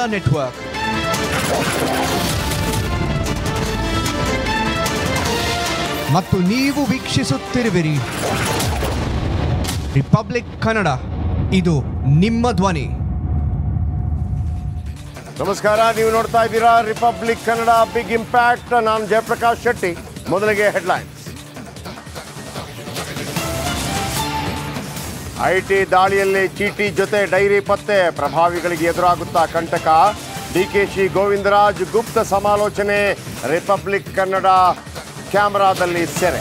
Network ಮತ್ತು ನೀವು ವೀಕ್ಷಿಸುತ್ತಿರುವಿರಿ republic Kannada ಇದು ನಿಮ್ಮ ಧ್ವನಿ ನಮಸ್ಕಾರ ನೀವು ನೋಡ್ತಾ ಇದ್ದೀರಾ ರಿಪಬ್ಲಿಕ್ ಕನ್ನಡ ಬಿಗ್ ಇಂಪ್ಯಾಕ್ಟ್ ನಾನು ಜಯಪ್ರಕಾಶ್ ಶೆಟ್ಟಿ ಮೊದಲಿಗೆ ಹೆಡ್ಲೈನ್ಸ್ ಐಟಿ ದಾಳಿಯಲ್ಲಿ ಚೀಟಿ ಜೊತೆ ಡೈರಿ ಪತ್ತೆ ಪ್ರಭಾವಿಗಳಿಗೆ ಎದುರಾಗುತ್ತಾ ಕಂಟಕ ಡಿಕೆಶಿ ಗೋವಿಂದರಾಜ್ ಗುಪ್ತ ಸಮಾಲೋಚನೆ ರಿಪಬ್ಲಿಕ್ ಕನ್ನಡ ಕ್ಯಾಮೆರಾದಲ್ಲಿ ಸೆರೆ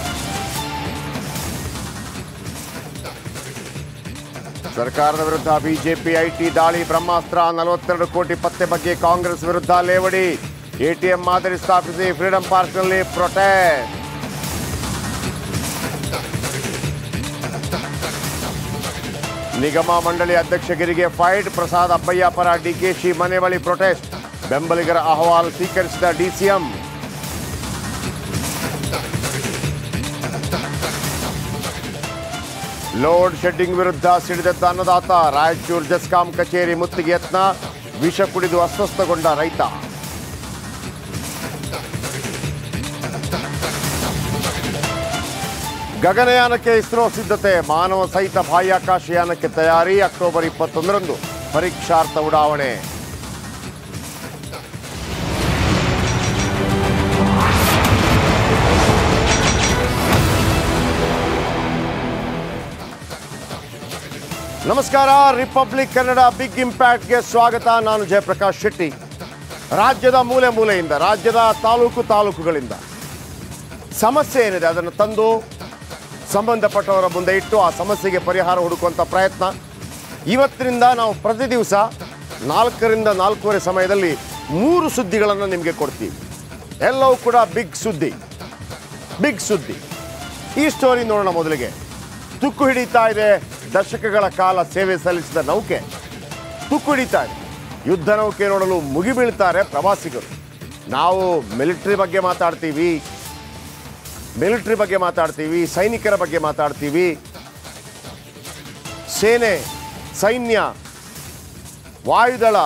ಸರ್ಕಾರದ ವಿರುದ್ಧ ಬಿಜೆಪಿ ಐಟಿ ದಾಳಿ ಬ್ರಹ್ಮಾಸ್ತ್ರ ನಲವತ್ತೆರಡು ಕೋಟಿ ಪತ್ತೆ ಬಗ್ಗೆ ಕಾಂಗ್ರೆಸ್ ವಿರುದ್ಧ ಲೇವಡಿ ಎಟಿಎಂ ಮಾದರಿ ಸ್ಥಾಪಿಸಿ ಫ್ರೀಡಂ ಪಾರ್ಕ್ನಲ್ಲಿ ಪ್ರೊಟೆಸ್ಟ್ ನಿಗಮ ಮಂಡಳಿ ಅಧ್ಯಕ್ಷಗಿರಿಗೆ ಫೈಟ್ ಪ್ರಸಾದ್ ಅಬ್ಬಯ್ಯ ಪರ ಡಿಕೆಶಿ ಮನೆ ಬಳಿ ಪ್ರೊಟೆಸ್ಟ್ ಬೆಂಬಲಿಗರ ಅಹವಾಲು ಸ್ವೀಕರಿಸಿದ ಡಿಸಿಎಂ ಲೋಡ್ ಶೆಡ್ಡಿಂಗ್ ವಿರುದ್ಧ ಸಿಡಿದೆದ್ದ ಅನ್ನದಾತ ರಾಯಚೂರು ಜಸ್ಕಾಂ ಕಚೇರಿ ಮುತ್ತಿಗೆ ಯತ್ನ ವಿಷ ಕುಡಿದು ಅಸ್ವಸ್ಥಗೊಂಡ ರೈತ ಗಗನಯಾನಕ್ಕೆ ಇಸ್ರೋ ಸಿದ್ಧತೆ ಮಾನವ ಸಹಿತ ಬಾಹ್ಯಾಕಾಶ ಯಾನಕ್ಕೆ ತಯಾರಿ ಅಕ್ಟೋಬರ್ ಇಪ್ಪತ್ತೊಂದರಂದು ಪರೀಕ್ಷಾರ್ಥ ಉಡಾವಣೆ ನಮಸ್ಕಾರ ರಿಪಬ್ಲಿಕ್ ಕನ್ನಡ ಬಿಗ್ ಇಂಪ್ಯಾಕ್ಟ್ಗೆ ಸ್ವಾಗತ ನಾನು ಜಯಪ್ರಕಾಶ್ ಶೆಟ್ಟಿ ರಾಜ್ಯದ ಮೂಲೆ ಮೂಲೆಯಿಂದ ರಾಜ್ಯದ ತಾಲೂಕು ತಾಲೂಕುಗಳಿಂದ ಸಮಸ್ಯೆ ಏನಿದೆ ಅದನ್ನು ತಂದು ಸಂಬಂಧಪಟ್ಟವರ ಮುಂದೆ ಇಟ್ಟು ಆ ಸಮಸ್ಯೆಗೆ ಪರಿಹಾರ ಹುಡುಕುವಂಥ ಪ್ರಯತ್ನ ಇವತ್ತಿನಿಂದ ನಾವು ಪ್ರತಿ ದಿವಸ ನಾಲ್ಕರಿಂದ ನಾಲ್ಕೂವರೆ ಸಮಯದಲ್ಲಿ ಮೂರು ಸುದ್ದಿಗಳನ್ನು ನಿಮಗೆ ಕೊಡ್ತೀವಿ ಎಲ್ಲವೂ ಕೂಡ ಬಿಗ್ ಸುದ್ದಿ ಬಿಗ್ ಸುದ್ದಿ ಈ ಸ್ಟೋರಿ ನೋಡೋಣ ಮೊದಲಿಗೆ ತುಕ್ಕು ಹಿಡಿತಾ ಇದೆ ದಶಕಗಳ ಕಾಲ ಸೇವೆ ಸಲ್ಲಿಸಿದ ನೌಕೆ ತುಕ್ಕು ಹಿಡಿತಾ ಇದೆ ಯುದ್ಧ ನೌಕೆ ನೋಡಲು ಮುಗಿಬೀಳ್ತಾರೆ ಪ್ರವಾಸಿಗರು ನಾವು ಮಿಲಿಟ್ರಿ ಬಗ್ಗೆ ಮಾತಾಡ್ತೀವಿ ಮಿಲಿಟ್ರಿ ಬಗ್ಗೆ ಮಾತಾಡ್ತೀವಿ ಸೈನಿಕರ ಬಗ್ಗೆ ಮಾತಾಡ್ತೀವಿ ಸೇನೆ ಸೈನ್ಯ ವಾಯುದಳ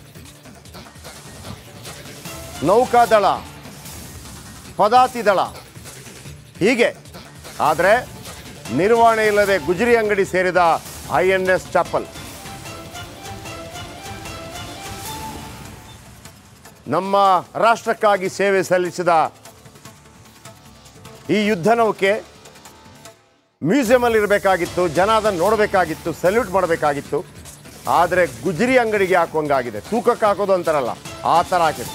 ನೌಕಾದಳ ಪದಾತಿ ದಳ ಹೀಗೆ ಆದರೆ ನಿರ್ವಹಣೆ ಇಲ್ಲದೆ ಗುಜರಿ ಅಂಗಡಿ ಸೇರಿದ ಐ ಎನ್ ಎಸ್ ಚಾಪಲ್ ನಮ್ಮ ರಾಷ್ಟ್ರಕ್ಕಾಗಿ ಸೇವೆ ಸಲ್ಲಿಸಿದ ಈ ಯುದ್ಧ ನೌಕೆ ಮ್ಯೂಸಿಯಮಲ್ಲಿ ಇರಬೇಕಾಗಿತ್ತು ಜನ ಅದನ್ನು ನೋಡಬೇಕಾಗಿತ್ತು ಸಲ್ಯೂಟ್ ಮಾಡಬೇಕಾಗಿತ್ತು ಆದರೆ ಗುಜರಿ ಅಂಗಡಿಗೆ ಹಾಕುವಂಗಾಗಿದೆ ತೂಕಕ್ಕೆ ಹಾಕೋದು ಅಂತಾರಲ್ಲ ಆ ಥರ ಹಾಕಿದೆ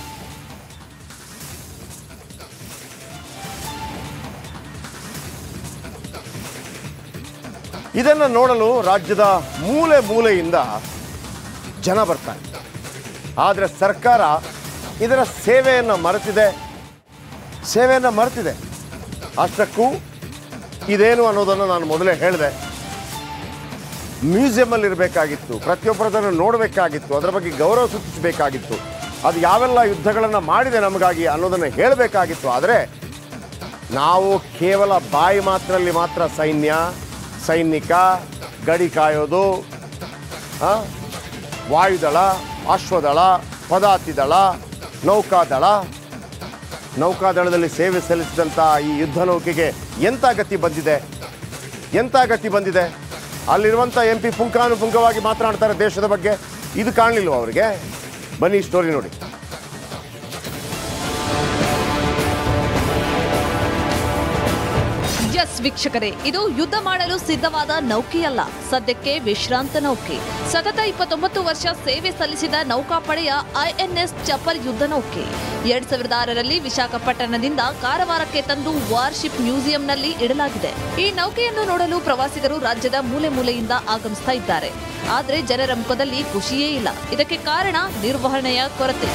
ಇದನ್ನು ನೋಡಲು ರಾಜ್ಯದ ಮೂಲೆ ಮೂಲೆಯಿಂದ ಜನ ಬರ್ತಾರೆ ಆದರೆ ಸರ್ಕಾರ ಇದರ ಸೇವೆಯನ್ನು ಮರೆತಿದೆ ಸೇವೆಯನ್ನು ಮರೆತಿದೆ ಅಷ್ಟಕ್ಕೂ ಇದೇನು ಅನ್ನೋದನ್ನು ನಾನು ಮೊದಲೇ ಹೇಳಿದೆ ಮ್ಯೂಸಿಯಮಲ್ಲಿ ಇರಬೇಕಾಗಿತ್ತು ಪ್ರತಿಯೊಬ್ಬರದನ್ನು ನೋಡಬೇಕಾಗಿತ್ತು ಅದರ ಬಗ್ಗೆ ಗೌರವ ಸೂಚಿಸಬೇಕಾಗಿತ್ತು ಅದು ಯಾವೆಲ್ಲ ಯುದ್ಧಗಳನ್ನು ಮಾಡಿದೆ ನಮಗಾಗಿ ಅನ್ನೋದನ್ನು ಹೇಳಬೇಕಾಗಿತ್ತು ಆದರೆ ನಾವು ಕೇವಲ ಬಾಯಿ ಮಾತ್ರಲ್ಲಿ ಮಾತ್ರ ಸೈನ್ಯ ಸೈನಿಕ ಗಡಿ ಕಾಯೋದು ಆ, ವಾಯುದಳ ಅಶ್ವದಳ ಪದಾತಿ ದಳ ನೌಕಾದಳ ನೌಕಾದಳದಲ್ಲಿ ಸೇವೆ ಸಲ್ಲಿಸಿದಂಥ ಈ ಯುದ್ಧ ನೌಕೆಗೆ ಎಂಥ ಗತಿ ಬಂದಿದೆ ಎಂಥ ಗತಿ ಬಂದಿದೆ ಅಲ್ಲಿರುವಂಥ ಎಂ ಪಿ ಪುಂಖಾನುಪುಂಖವಾಗಿ ಮಾತನಾಡ್ತಾರೆ ದೇಶದ ಬಗ್ಗೆ ಇದು ಕಾಣಲಿಲ್ವ ಅವರಿಗೆ ಬನ್ನಿ ಈ ಸ್ಟೋರಿ ನೋಡಿ ಎಸ್ ವೀಕ್ಷಕರೇ ಇದು ಯುದ್ಧ ಮಾಡಲು ಸಿದ್ಧವಾದ ನೌಕೆಯಲ್ಲ ಸದ್ಯಕ್ಕೆ ವಿಶ್ರಾಂತ ನೌಕೆ ಸತತ ಇಪ್ಪತ್ತೊಂಬತ್ತು ವರ್ಷ ಸೇವೆ ಸಲ್ಲಿಸಿದ ನೌಕಾಪಡೆಯ ಐಎನ್ಎಸ್ ಚಪಲ್ ಯುದ್ಧ ನೌಕೆ ಎರಡ್ ಸಾವಿರದ ಆರರಲ್ಲಿ ವಿಶಾಖಪಟ್ಟಣದಿಂದ ಕಾರವಾರಕ್ಕೆ ತಂದು ವಾರ್ಶಿಪ್ ಮ್ಯೂಸಿಯಂನಲ್ಲಿ ಇಡಲಾಗಿದೆ ಈ ನೌಕೆಯನ್ನು ನೋಡಲು ಪ್ರವಾಸಿಗರು ರಾಜ್ಯದ ಮೂಲೆ ಮೂಲೆಯಿಂದ ಆಗಮಿಸ್ತಾ ಇದ್ದಾರೆ ಆದ್ರೆ ಜನರ ಮುಖದಲ್ಲಿ ಖುಷಿಯೇ ಇಲ್ಲ ಇದಕ್ಕೆ ಕಾರಣ ನಿರ್ವಹಣೆಯ ಕೊರತೆ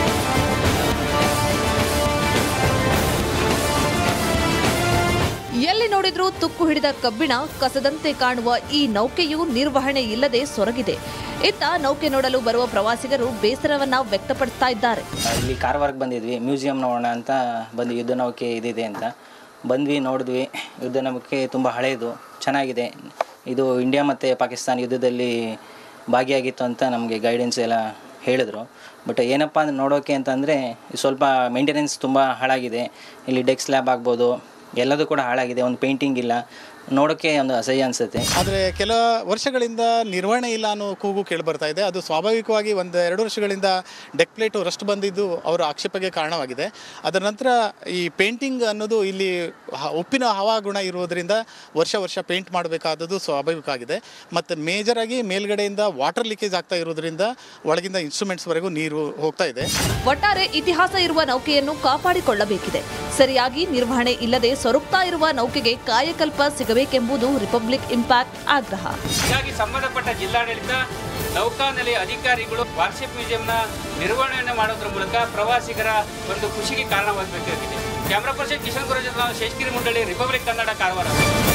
ಎಲ್ಲಿ ನೋಡಿದ್ರೂ ತುಕ್ಕು ಹಿಡಿದ ಕಬ್ಬಿಣ ಕಸದಂತೆ ಕಾಣುವ ಈ ನೌಕೆಯು ನಿರ್ವಹಣೆ ಇಲ್ಲದೆ ಸೊರಗಿದೆ ಇತ್ತ ನೌಕೆ ನೋಡಲು ಬರುವ ಪ್ರವಾಸಿಗರು ಬೇಸರವನ್ನ ವ್ಯಕ್ತಪಡಿಸ್ತಾ ಇದ್ದಾರೆ ಇಲ್ಲಿ ಕಾರವಾರಕ್ಕೆ ಬಂದಿದ್ವಿ ಮ್ಯೂಸಿಯಂ ನೋಡೋಣ ಅಂತ ಬಂದು ಯುದ್ಧ ನೌಕೆ ಇದಿದೆ ಅಂತ ಬಂದ್ವಿ ನೋಡಿದ್ವಿ ಯುದ್ಧ ನೌಕೆ ತುಂಬ ಹಳೆಯದು ಚೆನ್ನಾಗಿದೆ ಇದು ಇಂಡಿಯಾ ಮತ್ತು ಪಾಕಿಸ್ತಾನ ಯುದ್ಧದಲ್ಲಿ ಭಾಗಿಯಾಗಿತ್ತು ಅಂತ ನಮಗೆ ಗೈಡೆನ್ಸ್ ಎಲ್ಲ ಹೇಳಿದ್ರು ಬಟ್ ಏನಪ್ಪ ಅಂದ್ರೆ ನೋಡೋಕೆ ಅಂತಂದರೆ ಸ್ವಲ್ಪ ಮೇಂಟೆನೆನ್ಸ್ ತುಂಬ ಹಾಳಾಗಿದೆ ಇಲ್ಲಿ ಡೆಕ್ ಸ್ಲ್ಯಾಬ್ ಆಗ್ಬೋದು ಎಲ್ಲದೂ ಕೂಡ ಹಾಳಾಗಿದೆ ಒಂದು ಪೇಂಟಿಂಗ್ ಇಲ್ಲ ನೋಡೋಕ್ಕೆ ಒಂದು ಅಸಹ್ಯ ಅನಿಸುತ್ತೆ ಆದರೆ ಕೆಲ ವರ್ಷಗಳಿಂದ ನಿರ್ವಹಣೆ ಇಲ್ಲ ಅನ್ನೋ ಕೂಗು ಕೇಳಿಬರ್ತಾ ಇದೆ ಅದು ಸ್ವಾಭಾವಿಕವಾಗಿ ಒಂದು ಎರಡು ವರ್ಷಗಳಿಂದ ಡೆಕ್ ಪ್ಲೇಟು ರಸ್ಟ್ ಬಂದಿದ್ದು ಅವರ ಆಕ್ಷೇಪಕ್ಕೆ ಕಾರಣವಾಗಿದೆ ಅದರ ನಂತರ ಈ ಪೇಂಟಿಂಗ್ ಅನ್ನೋದು ಇಲ್ಲಿ ಹ- ಉಪ್ಪಿನ ಹವಾಗುಣ ಇರುವುದರಿಂದ ವರ್ಷ ವರ್ಷ ಪೇಂಟ್ ಮಾಡಬೇಕಾದದ್ದು ಸ್ವಾಭಾವಿಕ ಆಗಿದೆ ಮತ್ತು ಮೇಜರಾಗಿ ಮೇಲ್ಗಡೆಯಿಂದ ವಾಟರ್ ಲೀಕೇಜ್ ಆಗ್ತಾ ಇರೋದ್ರಿಂದ ಒಳಗಿಂದ ಇನ್ಸ್ಟ್ರೂಮೆಂಟ್ಸ್ವರೆಗೂ ನೀರು ಹೋಗ್ತಾ ಇದೆ ಒಟ್ಟಾರೆ ಇತಿಹಾಸ ಇರುವ ನೌಕೆಯನ್ನು ಕಾಪಾಡಿಕೊಳ್ಳಬೇಕಿದೆ ಸರಿಯಾಗಿ ನಿರ್ವಹಣೆ ಇಲ್ಲದೆ ಸೊರಗ್ತಾ ಇರುವ ನೌಕೆಗೆ ಕಾಯಕಲ್ಪ ಸಿಗಬೇಕೆಂಬುದು ರಿಪಬ್ಲಿಕ್ ಇಂಪ್ಯಾಕ್ಟ್ ಆಗ್ರಹ ಹೀಗಾಗಿ ಸಂಬಂಧಪಟ್ಟ ಜಿಲ್ಲಾಡಳಿತ ನೌಕಾನೆಲೆಯ ಅಧಿಕಾರಿಗಳು ವಾರ್ಷಿಪ್ ಮ್ಯೂಸಿಯಂನ ನಿರ್ವಹಣೆಯನ್ನು ಮಾಡೋದ್ರ ಮೂಲಕ ಪ್ರವಾಸಿಗರ ಒಂದು ಖುಷಿಗೆ ಕಾರಣವಾಗಬೇಕಾಗಿದೆ ಕ್ಯಾಮ್ರಾ ಪರ್ಸನ್ ಕಿಶನ್ ಗುರು ಜೊತೆ ನಾನು ಶೇಷಗಿರಿ ಮುಂಡಳಿ ರಿಪಬ್ಲಿಕ್ ಕನ್ನಡ ಕಾರವಾರ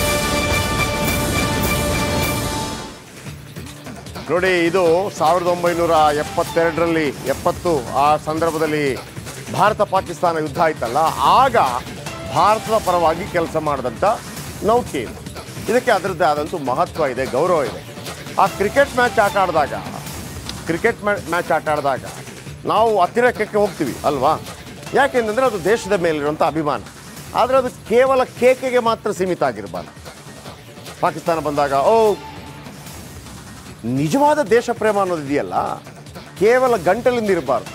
ನೋಡಿ ಇದು ಸಾವಿರದ ಒಂಬೈನೂರ ಎಪ್ಪತ್ತೆರಡರಲ್ಲಿ ಎಪ್ಪತ್ತು ಆ ಸಂದರ್ಭದಲ್ಲಿ ಭಾರತ ಪಾಕಿಸ್ತಾನ ಯುದ್ಧ ಆಯ್ತಲ್ಲ ಆಗ ಭಾರತದ ಪರವಾಗಿ ಕೆಲಸ ಮಾಡಿದಂಥ ನೌಕೆ ಇದು ಇದಕ್ಕೆ ಅದರದ್ದೇ ಆದಂಥ ಮಹತ್ವ ಇದೆ ಗೌರವ ಇದೆ ಆ ಕ್ರಿಕೆಟ್ ಮ್ಯಾಚ್ ಆಟ ಆಡಿದಾಗ ಕ್ರಿಕೆಟ್ ಮ್ಯಾಚ್ ಆಟ ಆಡಿದಾಗ ನಾವು ಅತಿರೇಕಕ್ಕೆ ಹೋಗ್ತೀವಿ ಅಲ್ವಾ ಯಾಕೆಂತಂದರೆ ಅದು ದೇಶದ ಮೇಲಿರುವಂಥ ಅಭಿಮಾನ ಆದರೆ ಅದು ಕೇವಲ ಕೇಕೆಗೆ ಮಾತ್ರ ಸೀಮಿತ ಆಗಿರಬಾರ್ದು ಪಾಕಿಸ್ತಾನ ಬಂದಾಗ ಓ ನಿಜವಾದ ದೇಶ ಪ್ರೇಮ ಅನ್ನೋದು ಇದೆಯಲ್ಲ ಕೇವಲ ಗಂಟಲಿಂದ ಇರಬಾರ್ದು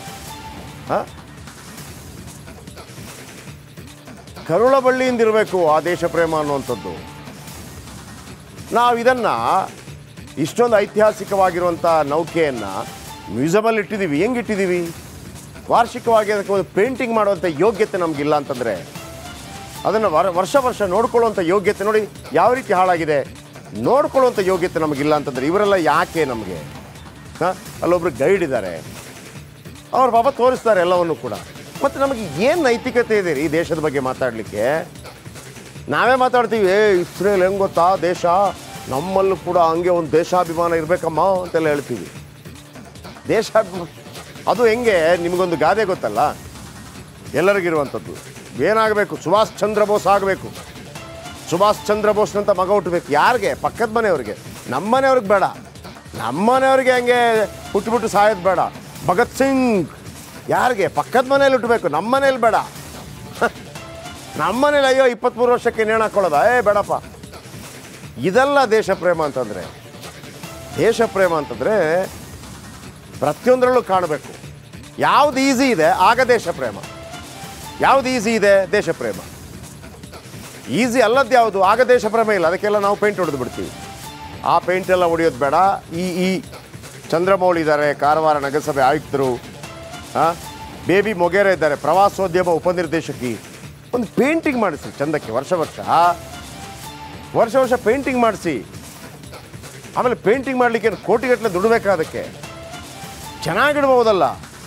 ಕರುಳ ಬಳ್ಳಿಯಿಂದ ಇರಬೇಕು ಆ ದೇಶ ಪ್ರೇಮ ಅನ್ನುವಂಥದ್ದು ನಾವು ಇದನ್ನ ಇಷ್ಟೊಂದು ಐತಿಹಾಸಿಕವಾಗಿರುವಂಥ ನೌಕೆಯನ್ನು ಮ್ಯೂಸಿಯಮಲ್ಲಿ ಇಟ್ಟಿದ್ದೀವಿ ಹೆಂಗೆ ಇಟ್ಟಿದ್ದೀವಿ ವಾರ್ಷಿಕವಾಗಿ ಅದಕ್ಕೆ ಒಂದು ಪೇಂಟಿಂಗ್ ಮಾಡುವಂಥ ಯೋಗ್ಯತೆ ನಮಗಿಲ್ಲ ಅಂತಂದರೆ ಅದನ್ನು ವರ ವರ್ಷ ವರ್ಷ ನೋಡ್ಕೊಳ್ಳುವಂಥ ಯೋಗ್ಯತೆ ನೋಡಿ ಯಾವ ರೀತಿ ಹಾಳಾಗಿದೆ ನೋಡ್ಕೊಳ್ಳುವಂಥ ಯೋಗ್ಯತೆ ನಮಗಿಲ್ಲ ಅಂತಂದರೆ ಇವರೆಲ್ಲ ಯಾಕೆ ನಮಗೆ ಹಾಂ ಅಲ್ಲೊಬ್ರು ಗೈಡ್ ಇದ್ದಾರೆ ಅವ್ರ ಪಾಪ ತೋರಿಸ್ತಾರೆ ಎಲ್ಲವನ್ನು ಕೂಡ ಮತ್ತು ನಮಗೆ ಏನು ನೈತಿಕತೆ ಇದೆ ರೀ ಈ ದೇಶದ ಬಗ್ಗೆ ಮಾತಾಡಲಿಕ್ಕೆ ನಾವೇ ಮಾತಾಡ್ತೀವಿ ಏ ಇಸ್ರೇಲ್ ಹೆಂಗೆ ಗೊತ್ತಾ ದೇಶ ನಮ್ಮಲ್ಲೂ ಕೂಡ ಹಂಗೆ ಒಂದು ದೇಶಾಭಿಮಾನ ಇರಬೇಕಮ್ಮ ಅಂತೆಲ್ಲ ಹೇಳ್ತೀವಿ ದೇಶಾಭಿಮಾನ ಅದು ಹೆಂಗೆ ನಿಮಗೊಂದು ಗಾದೆ ಗೊತ್ತಲ್ಲ ಎಲ್ಲರಿಗಿರುವಂಥದ್ದು ಏನಾಗಬೇಕು ಸುಭಾಷ್ ಚಂದ್ರ ಬೋಸ್ ಆಗಬೇಕು ಸುಭಾಷ್ ಚಂದ್ರ ಬೋಸ್ನಂತ ಮಗ ಹುಟ್ಟಬೇಕು ಯಾರಿಗೆ ಪಕ್ಕದ ಮನೆಯವ್ರಿಗೆ ನಮ್ಮ ಮನೆಯವ್ರಿಗೆ ಬೇಡ ನಮ್ಮ ಮನೆಯವ್ರಿಗೆ ಹಂಗೆ ಹುಟ್ಟುಬಿಟ್ಟು ಸಾಯೋದು ಬೇಡ ಭಗತ್ ಸಿಂಗ್ ಯಾರಿಗೆ ಪಕ್ಕದ ಮನೇಲಿ ಹುಟ್ಟಬೇಕು ನಮ್ಮ ಮನೇಲಿ ಬೇಡ ನಮ್ಮ ಮನೇಲಿ ಅಯ್ಯೋ ಇಪ್ಪತ್ತ್ಮೂರು ವರ್ಷಕ್ಕೆ ನೇಣು ಹಾಕೊಳ್ಳೋದ ಏ ಬೇಡಪ್ಪ ಇದೆಲ್ಲ ದೇಶ ಪ್ರೇಮ ಅಂತಂದರೆ ದೇಶ ಪ್ರೇಮ ಅಂತಂದರೆ ಪ್ರತಿಯೊಂದರಲ್ಲೂ ಕಾಣಬೇಕು ಯಾವ್ದು ಈಸಿ ಇದೆ ಆಗ ದೇಶ ಪ್ರೇಮ ಯಾವ್ದು ಈಸಿ ಇದೆ ದೇಶ ಪ್ರೇಮ ಈಸಿ ಅಲ್ಲದ್ದು ಯಾವುದು ಆಗ ದೇಶ ಪ್ರೇಮ ಇಲ್ಲ ಅದಕ್ಕೆಲ್ಲ ನಾವು ಪೇಂಟ್ ಹೊಡೆದು ಬಿಡ್ತೀವಿ ಆ ಪೇಂಟ್ ಎಲ್ಲ ಹೊಡೆಯೋದು ಬೇಡ ಈ ಈ ಚಂದ್ರಮೌಳಿ ಇದ್ದಾರೆ ಕಾರವಾರ ನಗರಸಭೆ ಆಯುಕ್ತರು ಹಾಂ ಬೇಬಿ ಮೊಗೇರ ಇದ್ದಾರೆ ಪ್ರವಾಸೋದ್ಯಮ ಉಪನಿರ್ದೇಶಕಿ ಒಂದು ಪೇಂಟಿಂಗ್ ಮಾಡಿಸಿ ಚಂದಕ್ಕೆ ವರ್ಷ ವರ್ಷ ವರ್ಷ ವರ್ಷ ಪೇಂಟಿಂಗ್ ಮಾಡಿಸಿ ಆಮೇಲೆ ಪೇಂಟಿಂಗ್ ಮಾಡಲಿಕ್ಕೆ ಕೋಟಿಗಟ್ಟಲೆ ದುಡ್ಡು ಬೇಕಾ ಅದಕ್ಕೆ ಚೆನ್ನಾಗಿಡ್ಬೋದಲ್ಲ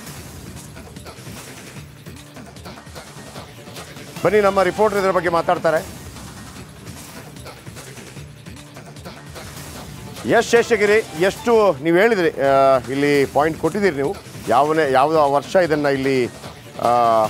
ಬನ್ನಿ ನಮ್ಮ ರಿಪೋರ್ಟರ್ ಇದರ ಬಗ್ಗೆ ಮಾತಾಡ್ತಾರೆ ಎಸ್ ಶೇಷಗಿರಿ ಎಷ್ಟು ನೀವು ಹೇಳಿದ್ರಿ ಆ, ಇಲ್ಲಿ ಪಾಯಿಂಟ್ ಕೊಟ್ಟಿದ್ದೀರಿ ನೀವು ಯಾವನೇ ಯಾವುದೋ ವರ್ಷ ಇದನ್ನು ಇಲ್ಲಿ ಆ,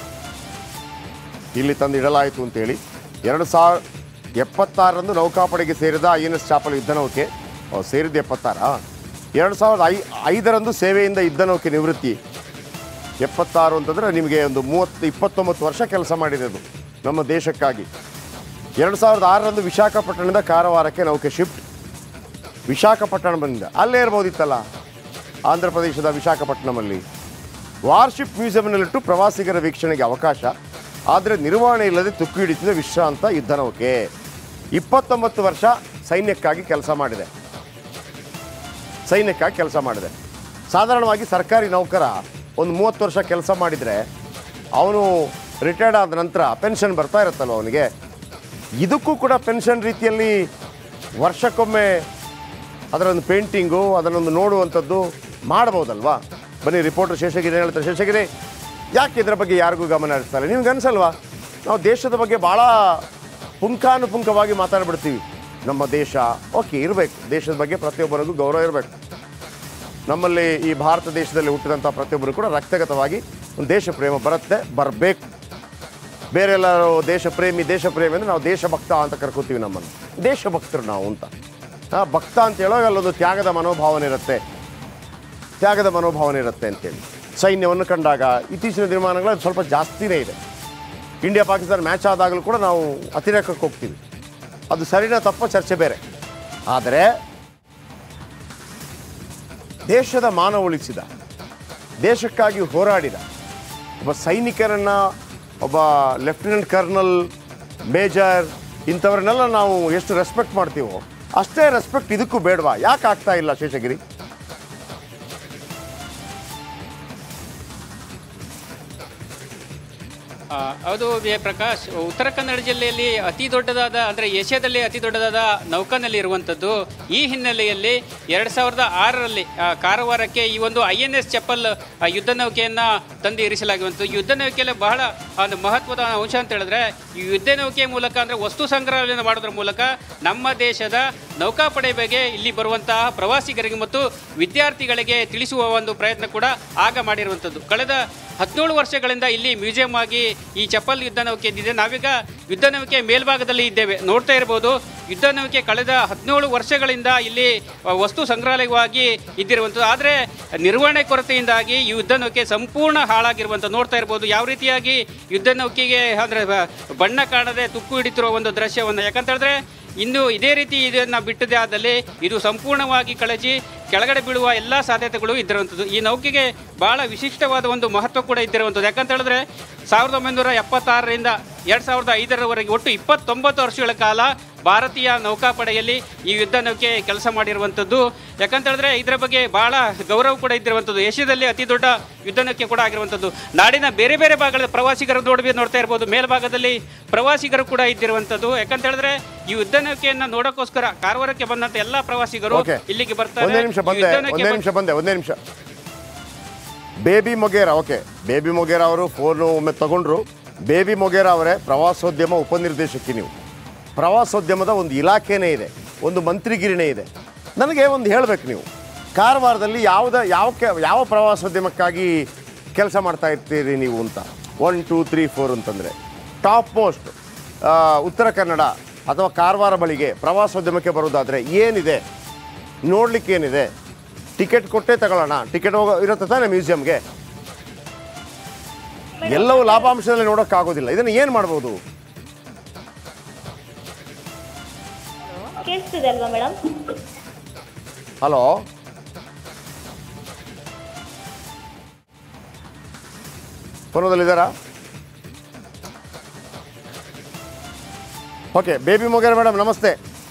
ಇಲ್ಲಿ ತಂದು ಇಡಲಾಯಿತು ಅಂತೇಳಿ ಎರಡು ಸಾವಿರ ಎಪ್ಪತ್ತಾರರಂದು ನೌಕಾಪಡೆಗೆ ಸೇರಿದ ಐ ಎನ್ ಎಸ್ ಚಾಪಲ್ ಯುದ್ಧ ನೌಕೆ ಓ, ಸೇರಿದ್ದು ಎಪ್ಪತ್ತಾರ ಎರಡು ಸಾವಿರದ ಐ ಐದರಂದು ಸೇವೆಯಿಂದ ಯುದ್ಧ ನೌಕೆ ನಿವೃತ್ತಿ ಎಪ್ಪತ್ತಾರು ಅಂತಂದರೆ ನಿಮಗೆ ಒಂದು ಮೂವತ್ತು ಇಪ್ಪತ್ತೊಂಬತ್ತು ವರ್ಷ ಕೆಲಸ ಮಾಡಿದೆ ಅದು ನಮ್ಮ ದೇಶಕ್ಕಾಗಿ ಎರಡು ಸಾವಿರದ ಆರರಂದು ವಿಶಾಖಪಟ್ಟಣದಿಂದ ಕಾರವಾರಕ್ಕೆ ನೌಕೆ ಶಿಫ್ಟ್ ವಿಶಾಖಪಟ್ಟಣದಿಂದ ಅಲ್ಲೇ ಇರ್ಬೋದಿತ್ತಲ್ಲ ಆಂಧ್ರ ಪ್ರದೇಶದ ವಿಶಾಖಪಟ್ಟಣಮಲ್ಲಿ ವಾರ್ಷಿಪ್ ಮ್ಯೂಸಿಯಂನಲ್ಲಿಟ್ಟು ಪ್ರವಾಸಿಗರ ವೀಕ್ಷಣೆಗೆ ಅವಕಾಶ ಆದರೆ ನಿರ್ವಹಣೆ ಇಲ್ಲದೆ ತುಕ್ಕು ಹಿಡಿತಿದ ವಿಶ್ರಾಂತ ಯುದ್ಧ ನೌಕೆ ಇಪ್ಪತ್ತೊಂಬತ್ತು ವರ್ಷ ಸೈನ್ಯಕ್ಕಾಗಿ ಕೆಲಸ ಮಾಡಿದೆ ಸೈನ್ಯಕ್ಕಾಗಿ ಕೆಲಸ ಮಾಡಿದೆ ಸಾಧಾರಣವಾಗಿ ಸರ್ಕಾರಿ ನೌಕರ ಒಂದು ಮೂವತ್ತು ವರ್ಷ ಕೆಲಸ ಮಾಡಿದರೆ ಅವನು ರಿಟೈರ್ಡ್ ಆದ ನಂತರ ಪೆನ್ಷನ್ ಬರ್ತಾ ಇರುತ್ತಲ್ವ ಅವನಿಗೆ ಇದಕ್ಕೂ ಕೂಡ ಪೆನ್ಷನ್ ರೀತಿಯಲ್ಲಿ ವರ್ಷಕ್ಕೊಮ್ಮೆ ಅದರೊಂದು ಪೇಂಟಿಂಗು ಅದನ್ನೊಂದು ನೋಡುವಂಥದ್ದು ಮಾಡ್ಬೋದಲ್ವಾ ಬನ್ನಿ ರಿಪೋರ್ಟರ್ ಶೇಷಗಿರಿ ಏನು ಹೇಳ್ತಾರೆ ಶೇಷಗಿರಿ ಯಾಕೆ ಇದರ ಬಗ್ಗೆ ಯಾರಿಗೂ ಗಮನ ಹರಿಸ್ತಾರೆ ನಿಮ್ಗೆ ಅನ್ಸಲ್ವಾ ನಾವು ದೇಶದ ಬಗ್ಗೆ ಭಾಳ ಪುಂಖಾನುಪುಂಖವಾಗಿ ಮಾತಾಡ್ಬಿಡ್ತೀವಿ ನಮ್ಮ ದೇಶ ಓಕೆ ಇರಬೇಕು ದೇಶದ ಬಗ್ಗೆ ಪ್ರತಿಯೊಬ್ಬರಿಗೂ ಗೌರವ ಇರಬೇಕು ನಮ್ಮಲ್ಲಿ ಈ ಭಾರತ ದೇಶದಲ್ಲಿ ಹುಟ್ಟಿದಂಥ ಪ್ರತಿಯೊಬ್ಬರು ಕೂಡ ರಕ್ತಗತವಾಗಿ ಒಂದು ದೇಶ ಪ್ರೇಮ ಬರುತ್ತೆ ಬರಬೇಕು ಬೇರೆ ಎಲ್ಲರೂ ದೇಶ ಪ್ರೇಮಿ ದೇಶ ಪ್ರೇಮಿ ಅಂದರೆ ನಾವು ದೇಶಭಕ್ತ ಅಂತ ಕರ್ಕೋತೀವಿ ನಮ್ಮನ್ನು ದೇಶಭಕ್ತರು ನಾವು ಅಂತ ಆ, ಭಕ್ತ ಅಂತ ಹೇಳೋವಾಗ ಅಲ್ಲೊಂದು ತ್ಯಾಗದ ಮನೋಭಾವನೆ ಇರುತ್ತೆ ತ್ಯಾಗದ ಮನೋಭಾವನೆ ಇರುತ್ತೆ ಅಂತೇಳಿ ಸೈನ್ಯವನ್ನು ಕಂಡಾಗ ಇತ್ತೀಚಿನ ದಿನಮಾನಗಳಲ್ಲಿ ಸ್ವಲ್ಪ ಜಾಸ್ತಿನೇ ಇದೆ ಇಂಡಿಯಾ ಪಾಕಿಸ್ತಾನ ಮ್ಯಾಚ್ ಆದಾಗಲೂ ಕೂಡ ನಾವು ಅತಿರೇಕಕ್ಕೆ ಹೋಗ್ತೀವಿ ಅದು ಸರಿನಾ ತಪ್ಪ ಚರ್ಚೆ ಬೇರೆ ಆದರೆ ದೇಶದ ಮಾನ ಉಳಿಸಿದ ದೇಶಕ್ಕಾಗಿ ಹೋರಾಡಿದ ಒಬ್ಬ ಸೈನಿಕರನ್ನು ಒಬ್ಬ ಲೆಫ್ಟಿನೆಂಟ್ ಕರ್ನಲ್ ಮೇಜರ್ ಇಂಥವ್ರನ್ನೆಲ್ಲ ನಾವು ಎಷ್ಟು ರೆಸ್ಪೆಕ್ಟ್ ಮಾಡ್ತೀವೋ ಅಷ್ಟೇ ರೆಸ್ಪೆಕ್ಟ್ ಇದಕ್ಕೂ ಬೇಡವಾ ಯಾಕೆ ಆಗ್ತಾ ಇಲ್ಲ ಶೇಷಗಿರಿ ಆ, ಹೌದು ವಿ ಪ್ರಕಾಶ್ ಉತ್ತರ ಕನ್ನಡ ಜಿಲ್ಲೆಯಲ್ಲಿ ಅತಿ ದೊಡ್ಡದಾದ ಅಂದರೆ ಏಷ್ಯಾದಲ್ಲಿ ಅತಿ ದೊಡ್ಡದಾದ ನೌಕಾನಲ್ಲಿ ಇರುವಂಥದ್ದು ಈ ಹಿನ್ನೆಲೆಯಲ್ಲಿ ಎರಡು ಸಾವಿರದ ಆರರಲ್ಲಿ ಆ, ಕಾರವಾರಕ್ಕೆ ಈ ಒಂದು ಐ ಎನ್ ಎಸ್ ಚಪ್ಪಲ್ ಆ, ಯುದ್ಧ ನೌಕೆಯನ್ನು ತಂದು ಇರಿಸಲಾಗಿರುವಂಥದ್ದು ಯುದ್ಧ ನೌಕೆಯಲ್ಲಿ ಬಹಳ ಒಂದು ಮಹತ್ವದ ಅಂಶ ಅಂತ ಹೇಳಿದ್ರೆ ಈ ಯುದ್ಧ ನೌಕೆಯ ಮೂಲಕ ಅಂದರೆ ವಸ್ತು ಸಂಗ್ರಹಣೆ ಮಾಡೋದ್ರ ಮೂಲಕ ನಮ್ಮ ದೇಶದ ನೌಕಾಪಡೆ ಬಗ್ಗೆ ಇಲ್ಲಿ ಬರುವಂತಹ ಪ್ರವಾಸಿಗರಿಗೆ ಮತ್ತು ವಿದ್ಯಾರ್ಥಿಗಳಿಗೆ ತಿಳಿಸುವ ಒಂದು ಪ್ರಯತ್ನ ಕೂಡ ಆಗ ಮಾಡಿರುವಂಥದ್ದು ಕಳೆದ ಹದಿನೇಳು ವರ್ಷಗಳಿಂದ ಇಲ್ಲಿ ಮ್ಯೂಸಿಯಂ ಆಗಿ ಈ ಚಪ್ಪಲ್ ಯುದ್ಧ ನೌಕೆ ಇದ್ದಿದೆ ನಾವೀಗ ಯುದ್ಧ ನೌಕೆ ಮೇಲ್ಭಾಗದಲ್ಲಿ ಇದ್ದೇವೆ ನೋಡ್ತಾ ಇರ್ಬೋದು ಯುದ್ಧ ನೌಕೆ ಕಳೆದ ಹದಿನೇಳು ವರ್ಷಗಳಿಂದ ಇಲ್ಲಿ ಆ, ವಸ್ತು ಸಂಗ್ರಹಾಲಯವಾಗಿ ಇದ್ದಿರುವಂಥದ್ದು ಆದರೆ ನಿರ್ವಹಣೆ ಕೊರತೆಯಿಂದಾಗಿ ಈ ಯುದ್ಧ ನೌಕೆ ಸಂಪೂರ್ಣ ಹಾಳಾಗಿರುವಂಥದ್ದು ನೋಡ್ತಾ ಇರ್ಬೋದು ಯಾವ ರೀತಿಯಾಗಿ ಯುದ್ಧ ನೌಕೆಗೆ ಅಂದರೆ ಬಣ್ಣ ಕಾಣದೆ ತುಕ್ಕು ಹಿಡಿತಿರುವ ಒಂದು ದೃಶ್ಯವನ್ನು ಯಾಕಂತ ಹೇಳಿದ್ರೆ ಇನ್ನು ಇದೇ ರೀತಿ ಇದನ್ನು ಬಿಟ್ಟದೇ ಆದಲ್ಲಿ ಇದು ಸಂಪೂರ್ಣವಾಗಿ ಕಳಚಿ ಕೆಳಗಡೆ ಬೀಳುವ ಎಲ್ಲ ಸಾಧ್ಯತೆಗಳು ಇದ್ದಿರುವಂಥದ್ದು ಈ ನೌಕೆಗೆ ಬಹಳ ವಿಶಿಷ್ಟವಾದ ಒಂದು ಮಹತ್ವ ಕೂಡ ಇದ್ದಿರುವಂಥದ್ದು ಯಾಕಂತ ಹೇಳಿದ್ರೆ ಸಾವಿರದ ಒಂಬೈನೂರ ಎಪ್ಪತ್ತಾರರಿಂದ ಎರಡು ಸಾವಿರದ ಐದರವರೆಗೆ ಒಟ್ಟು ಇಪ್ಪತ್ತೊಂಬತ್ತು ವರ್ಷಗಳ ಕಾಲ ಭಾರತೀಯ ನೌಕಾಪಡೆಯಲ್ಲಿ ಈ ಯುದ್ಧ ನೌಕೆ ಕೆಲಸ ಮಾಡಿರುವಂಥದ್ದು ಯಾಕಂತ ಹೇಳಿದ್ರೆ ಇದರ ಬಗ್ಗೆ ಬಹಳ ಗೌರವ ಕೂಡ ಇದ್ದಿರುವಂಥದ್ದು ಏಷ್ಯಾದಲ್ಲಿ ಅತಿ ದೊಡ್ಡ ಯುದ್ಧ ನೌಕೆ ಕೂಡ ಆಗಿರುವಂಥದ್ದು ನಾಡಿನ ಬೇರೆ ಬೇರೆ ಭಾಗದ ಪ್ರವಾಸಿಗರು ನೋಡಿ ನೋಡ್ತಾ ಇರ್ಬೋದು ಮೇಲ್ಭಾಗದಲ್ಲಿ ಪ್ರವಾಸಿಗರು ಕೂಡ ಇದ್ದಿರುವಂಥದ್ದು ಯಾಕಂತ ಹೇಳಿದ್ರೆ ಈ ಯುದ್ಧ ನೌಕೆಯನ್ನು ನೋಡೋಕ್ಕೋಸ್ಕರ ಕಾರವಾರಕ್ಕೆ ಬಂದಂತ ಎಲ್ಲಾ ಪ್ರವಾಸಿಗರು ಓಕೆ ಇಲ್ಲಿಗೆ ಬರ್ತಾರೆ ಒಂದೇ ನಿಮಿಷ ಈ ಬಂದೆ ಯುದ್ಧ ನೌಕೆ ಒಂದೇ ನಿಮಿಷ ಬಂದೆ ಒಂದೇ ನಿಮಿಷ ಬೇಬಿ ಮೊಗೇರ ಓಕೆ ಬೇಬಿ ಮೊಗೇರ ಅವರು ಫೋನು ಒಮ್ಮೆ ತಗೊಂಡ್ರು ಬೇಬಿ ಮೊಗೇರ ಅವರೇ ಪ್ರವಾಸೋದ್ಯಮ ಉಪನಿರ್ದೇಶಕಿ ನೀವು ಪ್ರವಾಸೋದ್ಯಮದ ಒಂದು ಇಲಾಖೆನೇ ಇದೆ ಒಂದು ಮಂತ್ರಿಗಿರಿನೇ ಇದೆ ನನಗೆ ಒಂದು ಹೇಳಬೇಕು ನೀವು ಕಾರವಾರದಲ್ಲಿ ಯಾವುದ ಯಾವ ಕೆ ಯಾವ ಪ್ರವಾಸೋದ್ಯಮಕ್ಕಾಗಿ ಕೆಲಸ ಮಾಡ್ತಾ ಇರ್ತೀರಿ ನೀವು ಅಂತ ಒನ್ ಟೂ ತ್ರೀ ಫೋರ್ ಅಂತಂದರೆ ಟಾಪ್ ಮೋಸ್ಟ್ ಉತ್ತರ ಕನ್ನಡ ಅಥವಾ ಕಾರವಾರ ಬಳಿಗೆ ಪ್ರವಾಸೋದ್ಯಮಕ್ಕೆ ಬರೋದಾದರೆ ಏನಿದೆ ನೋಡ್ಲಿಕ್ಕೆ ಏನಿದೆ ಟಿಕೆಟ್ ಕೊಟ್ಟೇ ತಗೊಳ್ಳೋಣ ಟಿಕೆಟ್ ಹೋಗೋ ಇರುತ್ತೆ ತಾನೇ ಮ್ಯೂಸಿಯಂಗೆ ಎಲ್ಲವೂ ಲಾಭಾಂಶದಲ್ಲಿ ನೋಡೋಕ್ಕಾಗೋದಿಲ್ಲ ಇದನ್ನು ಏನು ಮಾಡ್ಬೋದು ಕೇಳಿಸ್ತಿದೆ ಅಲ್ವಾ ಮೇಡಮ್ ಹಲೋ ಫೋನದಲ್ಲಿದ್ದಾರಾ ಓಕೆ ಬೇಬಿ ಮೊಗೇರ್ ಮೇಡಮ್ ನಮಸ್ತೆ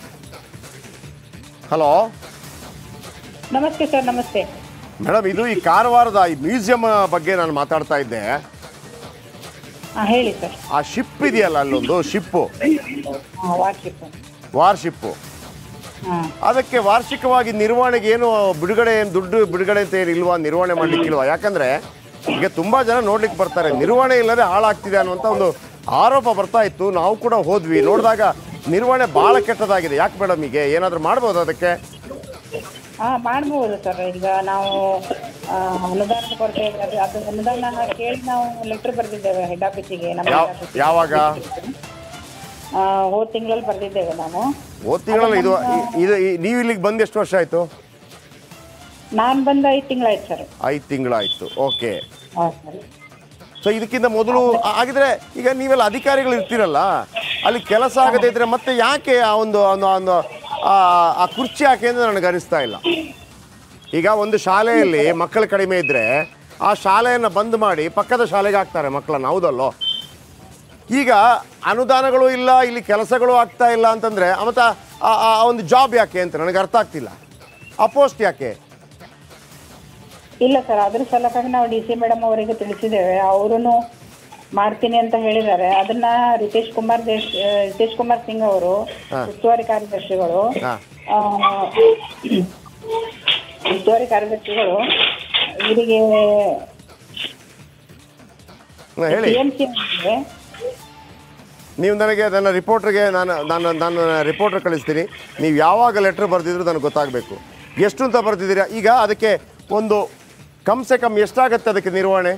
ಹಲೋ ನಮಸ್ತೆ ಸರ್ ನಮಸ್ತೆ ಮೇಡಮ್ ಇದು ಈ ಕಾರವಾರದ ಈ ಮ್ಯೂಸಿಯಂ ಬಗ್ಗೆ ನಾನು ಮಾತಾಡ್ತಾ ಇದ್ದೆ ಹಾಂ ಹೇಳಿ ಸರ್ ಆ ಶಿಪ್ ಇದೆಯಲ್ಲ ಅಲ್ಲೊಂದು ಶಿಪ್ಪು ಹಾಂ ವಾಟ್ಸಪ್ ವಾರ್ಶಿಪ್ಪು ಹಾಂ ಅದಕ್ಕೆ ವಾರ್ಷಿಕವಾಗಿ ನಿರ್ವಹಣೆಗೆ ಏನು ಬಿಡುಗಡೆ ಏನು ದುಡ್ಡು ಬಿಡುಗಡೆ ಅಂತ ಏನು ಇಲ್ವಾ ನಿರ್ವಹಣೆ ಮಾಡ್ಲಿಕ್ಕಿಲ್ವಾ ಯಾಕಂದ್ರೆ ಈಗ ತುಂಬಾ ಜನ ನೋಡ್ಲಿಕ್ಕೆ ಬರ್ತಾರೆ ನಿರ್ವಹಣೆ ಇಲ್ಲದೆ ಹಾಳಾಗ್ತಿದೆ ಅನ್ನುವಂಥ ಒಂದು ಆರೋಪ ಬರ್ತಾ ಇತ್ತು ನಾವು ಕೂಡ ಹೋದ್ವಿ ನೋಡಿದಾಗ ನಿರ್ವಹಣೆ ಭಾಳ ಕೆಟ್ಟದಾಗಿದೆ ಯಾಕೆ ಮೇಡಮ್ ಈಗ ಏನಾದರೂ ಮಾಡ್ಬೋದು ಅದಕ್ಕೆ ಹಾಂ ಮಾಡ್ಬೋದು ಸರ್ ಈಗ ನಾವು ಆ, ಅನುದಾನದ ಕೊರತೆ ಇದೆ. ಅದು ಅದು ಅನುದಾನ ಕೇಳಿ ನಾವು ಲೆಟ್ರ್ ಬರೆದಿದ್ದೇವೆ ಹೆಡ್ ಆಫೀಸಿಗೆ ನಮ್ಮ ಯಾವ head office ಗೆ. ಯಾವಾಗ ಆ, ಹೋದ ತಿಂಗಳಲ್ಲಿ ಬರೆದಿದ್ದೇವೆ ನಾವು ಹೋದ ತಿಂಗಳಲ್ಲಿ ಇದು ಇ- ಇದು ಈ- ನೀವು ಇಲ್ಲಿಗೆ ಬಂದು ಎಷ್ಟು ವರ್ಷ ಆಯಿತು ನಾನು ಬಂದು ಐದು ತಿಂಗಳಾಯ್ತು ಸರ್ ಐದು ತಿಂಗಳಾಯಿತು ಓಕೆ ಹಾಂ ಸರ್ ಸೊ ಇದಕ್ಕಿಂತ ಮೊದಲು ಆ- ಹಾಗಿದ್ರೆ ಈಗ ನೀವೆಲ್ಲ ಅಧಿಕಾರಿಗಳು ಇರ್ತೀರಲ್ಲ ಅಲ್ಲಿ ಕೆಲಸ ಆಗದೇ ಇದ್ರೆ ಮತ್ತೆ ಯಾಕೆ ಆ ಒಂದು ಒಂದು ಒಂದು ಆ- ಆ ಕುರ್ಚಿ ಯಾಕೆ ಅಂತ ನನಗೆ ಅನಿಸ್ತಾ ಇಲ್ಲ ಈಗ ಒಂದು ಶಾಲೆಯಲ್ಲಿ ಮಕ್ಕಳು ಕಡಿಮೆ ಇದ್ದರೆ ಆ ಶಾಲೆಯನ್ನು ಬಂದ್ ಮಾಡಿ ಪಕ್ಕದ ಶಾಲೆಗೆ ಹಾಕ್ತಾರೆ ಮಕ್ಕಳನ್ನ ಹೌದಲ್ಲೋ ಈಗ ಅನುದಾನಗಳು ಇಲ್ಲ ಇಲ್ಲಿ ಕೆಲಸಗಳು ಆಗ್ತಾ ಇಲ್ಲ ಅಂತಂದರೆ ಮತ್ತು ಆ ಆ ಒಂದು ಜಾಬ್ ಯಾಕೆ ಅಂತ ನನಗೆ ಅರ್ಥ ಆಗ್ತಿಲ್ಲ ಆ ಪೋಸ್ಟ್ ಯಾಕೆ ಇಲ್ಲ ಸರ್ ಅದ್ರ ಸಲುವಾಗಿ ನಾವು ಡಿ ಸಿ ಮೇಡಮ್ ಅವರಿಗೆ ತಿಳಿಸಿದ್ದೇವೆ ಅವರು ಮಾಡ್ತೀನಿ ಅಂತ ಹೇಳಿದ್ದಾರೆ ಅದನ್ನ ರಿತೇಶ್ ಕುಮಾರ್ ದೇಶ್ ಆ, ರಿತೇಶ್ ಕುಮಾರ್ ಸಿಂಗ್ ಅವರು ಉಸ್ತುವಾರಿ ಕಾರ್ಯದರ್ಶಿಗಳು ಹಾ. ಆ, ಉಸ್ತುವಾರಿ ಕಾರ್ಯದರ್ಶಿಗಳು ಇವರಿಗೆ ಹ್ಮ್, ಹೇಳಿ ಸಿ ಎಂ ಸಿ ನೀವು ನನಗೆ ನನ್ನ ರಿಪೋರ್ಟ್ರಿಗೆ ನಾನು ನಾನು ನಾನು ರಿಪೋರ್ಟರ್ ಕಳಿಸ್ತೀನಿ ನೀವು ಯಾವಾಗ ಲೆಟ್ರ್ ಬರೆದಿದ್ರು ನನಗೆ ಗೊತ್ತಾಗಬೇಕು ಎಷ್ಟು ಅಂತ ಬರೆದಿದ್ದೀರಾ ಈಗ ಅದಕ್ಕೆ ಒಂದು ಕಮ್ ಸೆ ಕಮ್ ಎಷ್ಟಾಗತ್ತೆ ಅದಕ್ಕೆ ನಿರ್ವಹಣೆ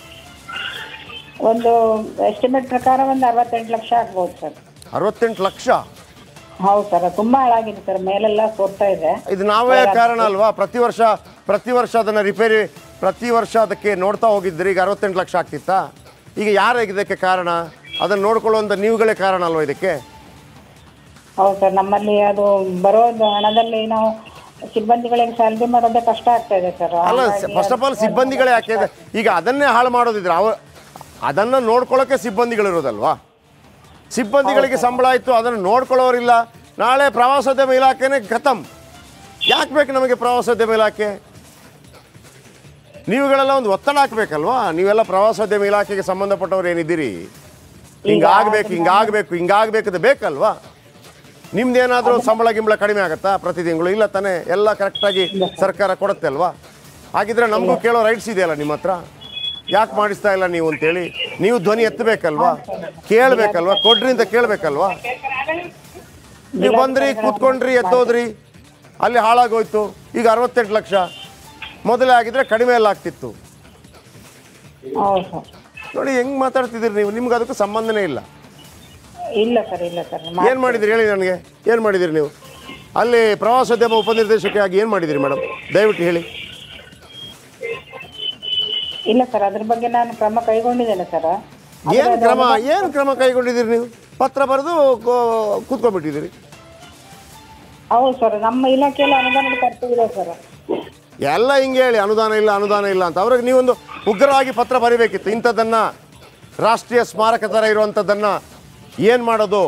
ಒಂದು ಎಸ್ಟಿಮೇಟ್ ಪ್ರಕಾರ ಒಂದು ಅರವತ್ತೆಂಟು ಲಕ್ಷ ಆಗ್ಬೋದು ಸರ್ ಅರವತ್ತೆಂಟು ಲಕ್ಷ ಹೌದು ಸರ್ ತುಂಬಾ ಹಾಳಾಗಿದೆ ಸರ್ ಮೇಲೆಲ್ಲ ಸೋರ್ತಾ ಇದೆ ಇದು ನಾವೇ ಕಾರಣ ಅಲ್ವಾ ಪ್ರತಿ ವರ್ಷ ಪ್ರತಿ ವರ್ಷ ಅದನ್ನು ರಿಪೇರಿ ಪ್ರತಿ ವರ್ಷ ಅದಕ್ಕೆ ನೋಡ್ತಾ ಹೋಗಿದ್ರಿ ಈಗ ಅರವತ್ತೆಂಟು ಲಕ್ಷ ಆಗ್ತಿತ್ತಾ ಈಗ ಯಾರು ಇದಕ್ಕೆ ಕಾರಣ ಅದನ್ನು ನೋಡ್ಕೊಳ್ಳುವಂಥ ನೀವುಗಳೇ ಕಾರಣ ಅಲ್ವಾ ಇದಕ್ಕೆ ಹೌದು ಸರ್ ನಮ್ಮಲ್ಲಿ ಅದು ಬರೋದು ಹಣದಲ್ಲಿ ನಾವು ಸಿಬ್ಬಂದಿಗಳಿಗೆ ಸ್ಯಾಲ್ರಿ ಮಾಡೋದೇ ಕಷ್ಟ ಆಗ್ತಾ ಇದೆ ಸರ್ ಅಲ್ಲ ಹಾಗಾಗಿ ಫಸ್ಟ್ ಆಫ್ ಆಲ್ ಸಿಬ್ಬಂದಿಗಳೇ ಯಾಕೆ ಇದೆ? ಈಗ ಅದನ್ನೇ ಹಾಳು ಮಾಡೋದಿದ್ರೆ ಅವ ಅದನ್ನು ನೋಡ್ಕೊಳ್ಳೋಕೆ ಸಿಬ್ಬಂದಿಗಳಿರೋದಲ್ವಾ ಸಿಬ್ಬಂದಿಗಳಿಗೆ ಸಂಬಳ ಆಯಿತು ಅದನ್ನು ನೋಡ್ಕೊಳ್ಳೋರಿಲ್ಲ ನಾಳೆ ಪ್ರವಾಸೋದ್ಯಮ ಇಲಾಖೆನೇ ಖತಮ್ ಯಾಕೆ ಬೇಕು ನಮಗೆ ಪ್ರವಾಸೋದ್ಯಮ ಇಲಾಖೆ ನೀವುಗಳೆಲ್ಲ ಒಂದು ಒತ್ತಡ ಹಾಕ್ಬೇಕಲ್ವಾ ನೀವೆಲ್ಲ ಪ್ರವಾಸೋದ್ಯಮ ಇಲಾಖೆಗೆ ಸಂಬಂಧಪಟ್ಟವ್ರು ಏನಿದ್ದೀರಿ ಹಿಂಗಾಗಬೇಕು ಹಿಂಗಾಗಬೇಕು ಹಿಂಗಾಗಬೇಕು ಅಂತ ಬೇಕಲ್ವಾ ನಿಮ್ದೇನಾದರೂ ಸಂಬಳ ಗಿಂಬಳ ಕಡಿಮೆ ಆಗುತ್ತಾ ಪ್ರತಿ ತಿಂಗಳು ಇಲ್ಲ ತಾನೇ ಎಲ್ಲ ಕರೆಕ್ಟಾಗಿ ಸರ್ಕಾರ ಕೊಡುತ್ತೆ ಅಲ್ವಾ ಹಾಗಿದ್ರೆ ನಮಗೂ ಕೇಳೋ ರೈಟ್ಸ್ ಇದೆಯಲ್ಲ ನಿಮ್ಮ ಹತ್ರ ಯಾಕೆ ಮಾಡಿಸ್ತಾ ಇಲ್ಲ ನೀವು ಅಂತೇಳಿ ನೀವು ಧ್ವನಿ ಎತ್ತಬೇಕಲ್ವಾ ಕೇಳಬೇಕಲ್ವಾ ಕೊಡ್ರಿ ಅಂತ ಕೇಳಬೇಕಲ್ವಾ ನೀವು ಬಂದ್ರಿ ಕೂತ್ಕೊಂಡ್ರಿ ಎದ್ದೋದ್ರಿ ಅಲ್ಲಿ ಹಾಳಾಗೋಯ್ತು ಈಗ ಅರವತ್ತೆಂಟು ಲಕ್ಷ ಮೊದಲೇ ಆಗಿದ್ರೆ ಕಡಿಮೆ ಎಲ್ಲ ಆಗ್ತಿತ್ತು ಹೌದು ಸರ್ ನೋಡಿ ಹೆಂಗ್ ಮಾತಾಡ್ತಿದ್ದೀರಿ ನೀವು ನಿಮ್ಗೆ ಅದಕ್ಕೂ ಸಂಬಂಧನೇ ಇಲ್ಲ ಇಲ್ಲ ಸರ್ ಇಲ್ಲ ಸರ್ ಏನು ಮಾಡಿದಿರಿ ಹೇಳಿ ನನಗೆ ಏನು ಮಾಡಿದಿರಿ ನೀವು ಅಲ್ಲಿ ಪ್ರವಾಸೋದ್ಯಮ ಉಪನಿರ್ದೇಶಕಿಯಾಗಿ ಏನು ಮಾಡಿದಿರಿ ಮೇಡಮ್ ದಯವಿಟ್ಟು ಹೇಳಿ ಇಲ್ಲ ಸರ್ ಅದ್ರ ಬಗ್ಗೆ ನಾನು ಕ್ರಮ ಕೈಗೊಂಡಿದ್ದೇನೆ ಸರ್ ಏನು ಕ್ರಮ ಏನು ಕ್ರಮ ಕೈಗೊಂಡಿದ್ದೀರಿ ನೀವು ಪತ್ರ ಬರೆದು ಕೋ- ಕೂತ್ಕೊಂಡ್ಬಿಟ್ಟಿದ್ದೀರಿ ಹೌದು ಸರ್ ನಮ್ಮ ಇಲಾಖೆಯಲ್ಲಿ ಅನುದಾನದ ಕೊರತೆ ಇದೆ ಸರ್ ಎಲ್ಲ ಹಿಂಗೆ ಹೇಳಿ ಅನುದಾನ ಇಲ್ಲ ಅನುದಾನ ಇಲ್ಲ ಅಂತ ಅವ್ರಿಗೆ ನೀವೊಂದು ಉಗ್ರವಾಗಿ ಪತ್ರ ಬರಿಬೇಕಿತ್ತು ಇಂಥದ್ದನ್ನು ರಾಷ್ಟ್ರೀಯ ಸ್ಮಾರಕ ಥರ ಇರುವಂಥದ್ದನ್ನು ಏನು ಮಾಡೋದು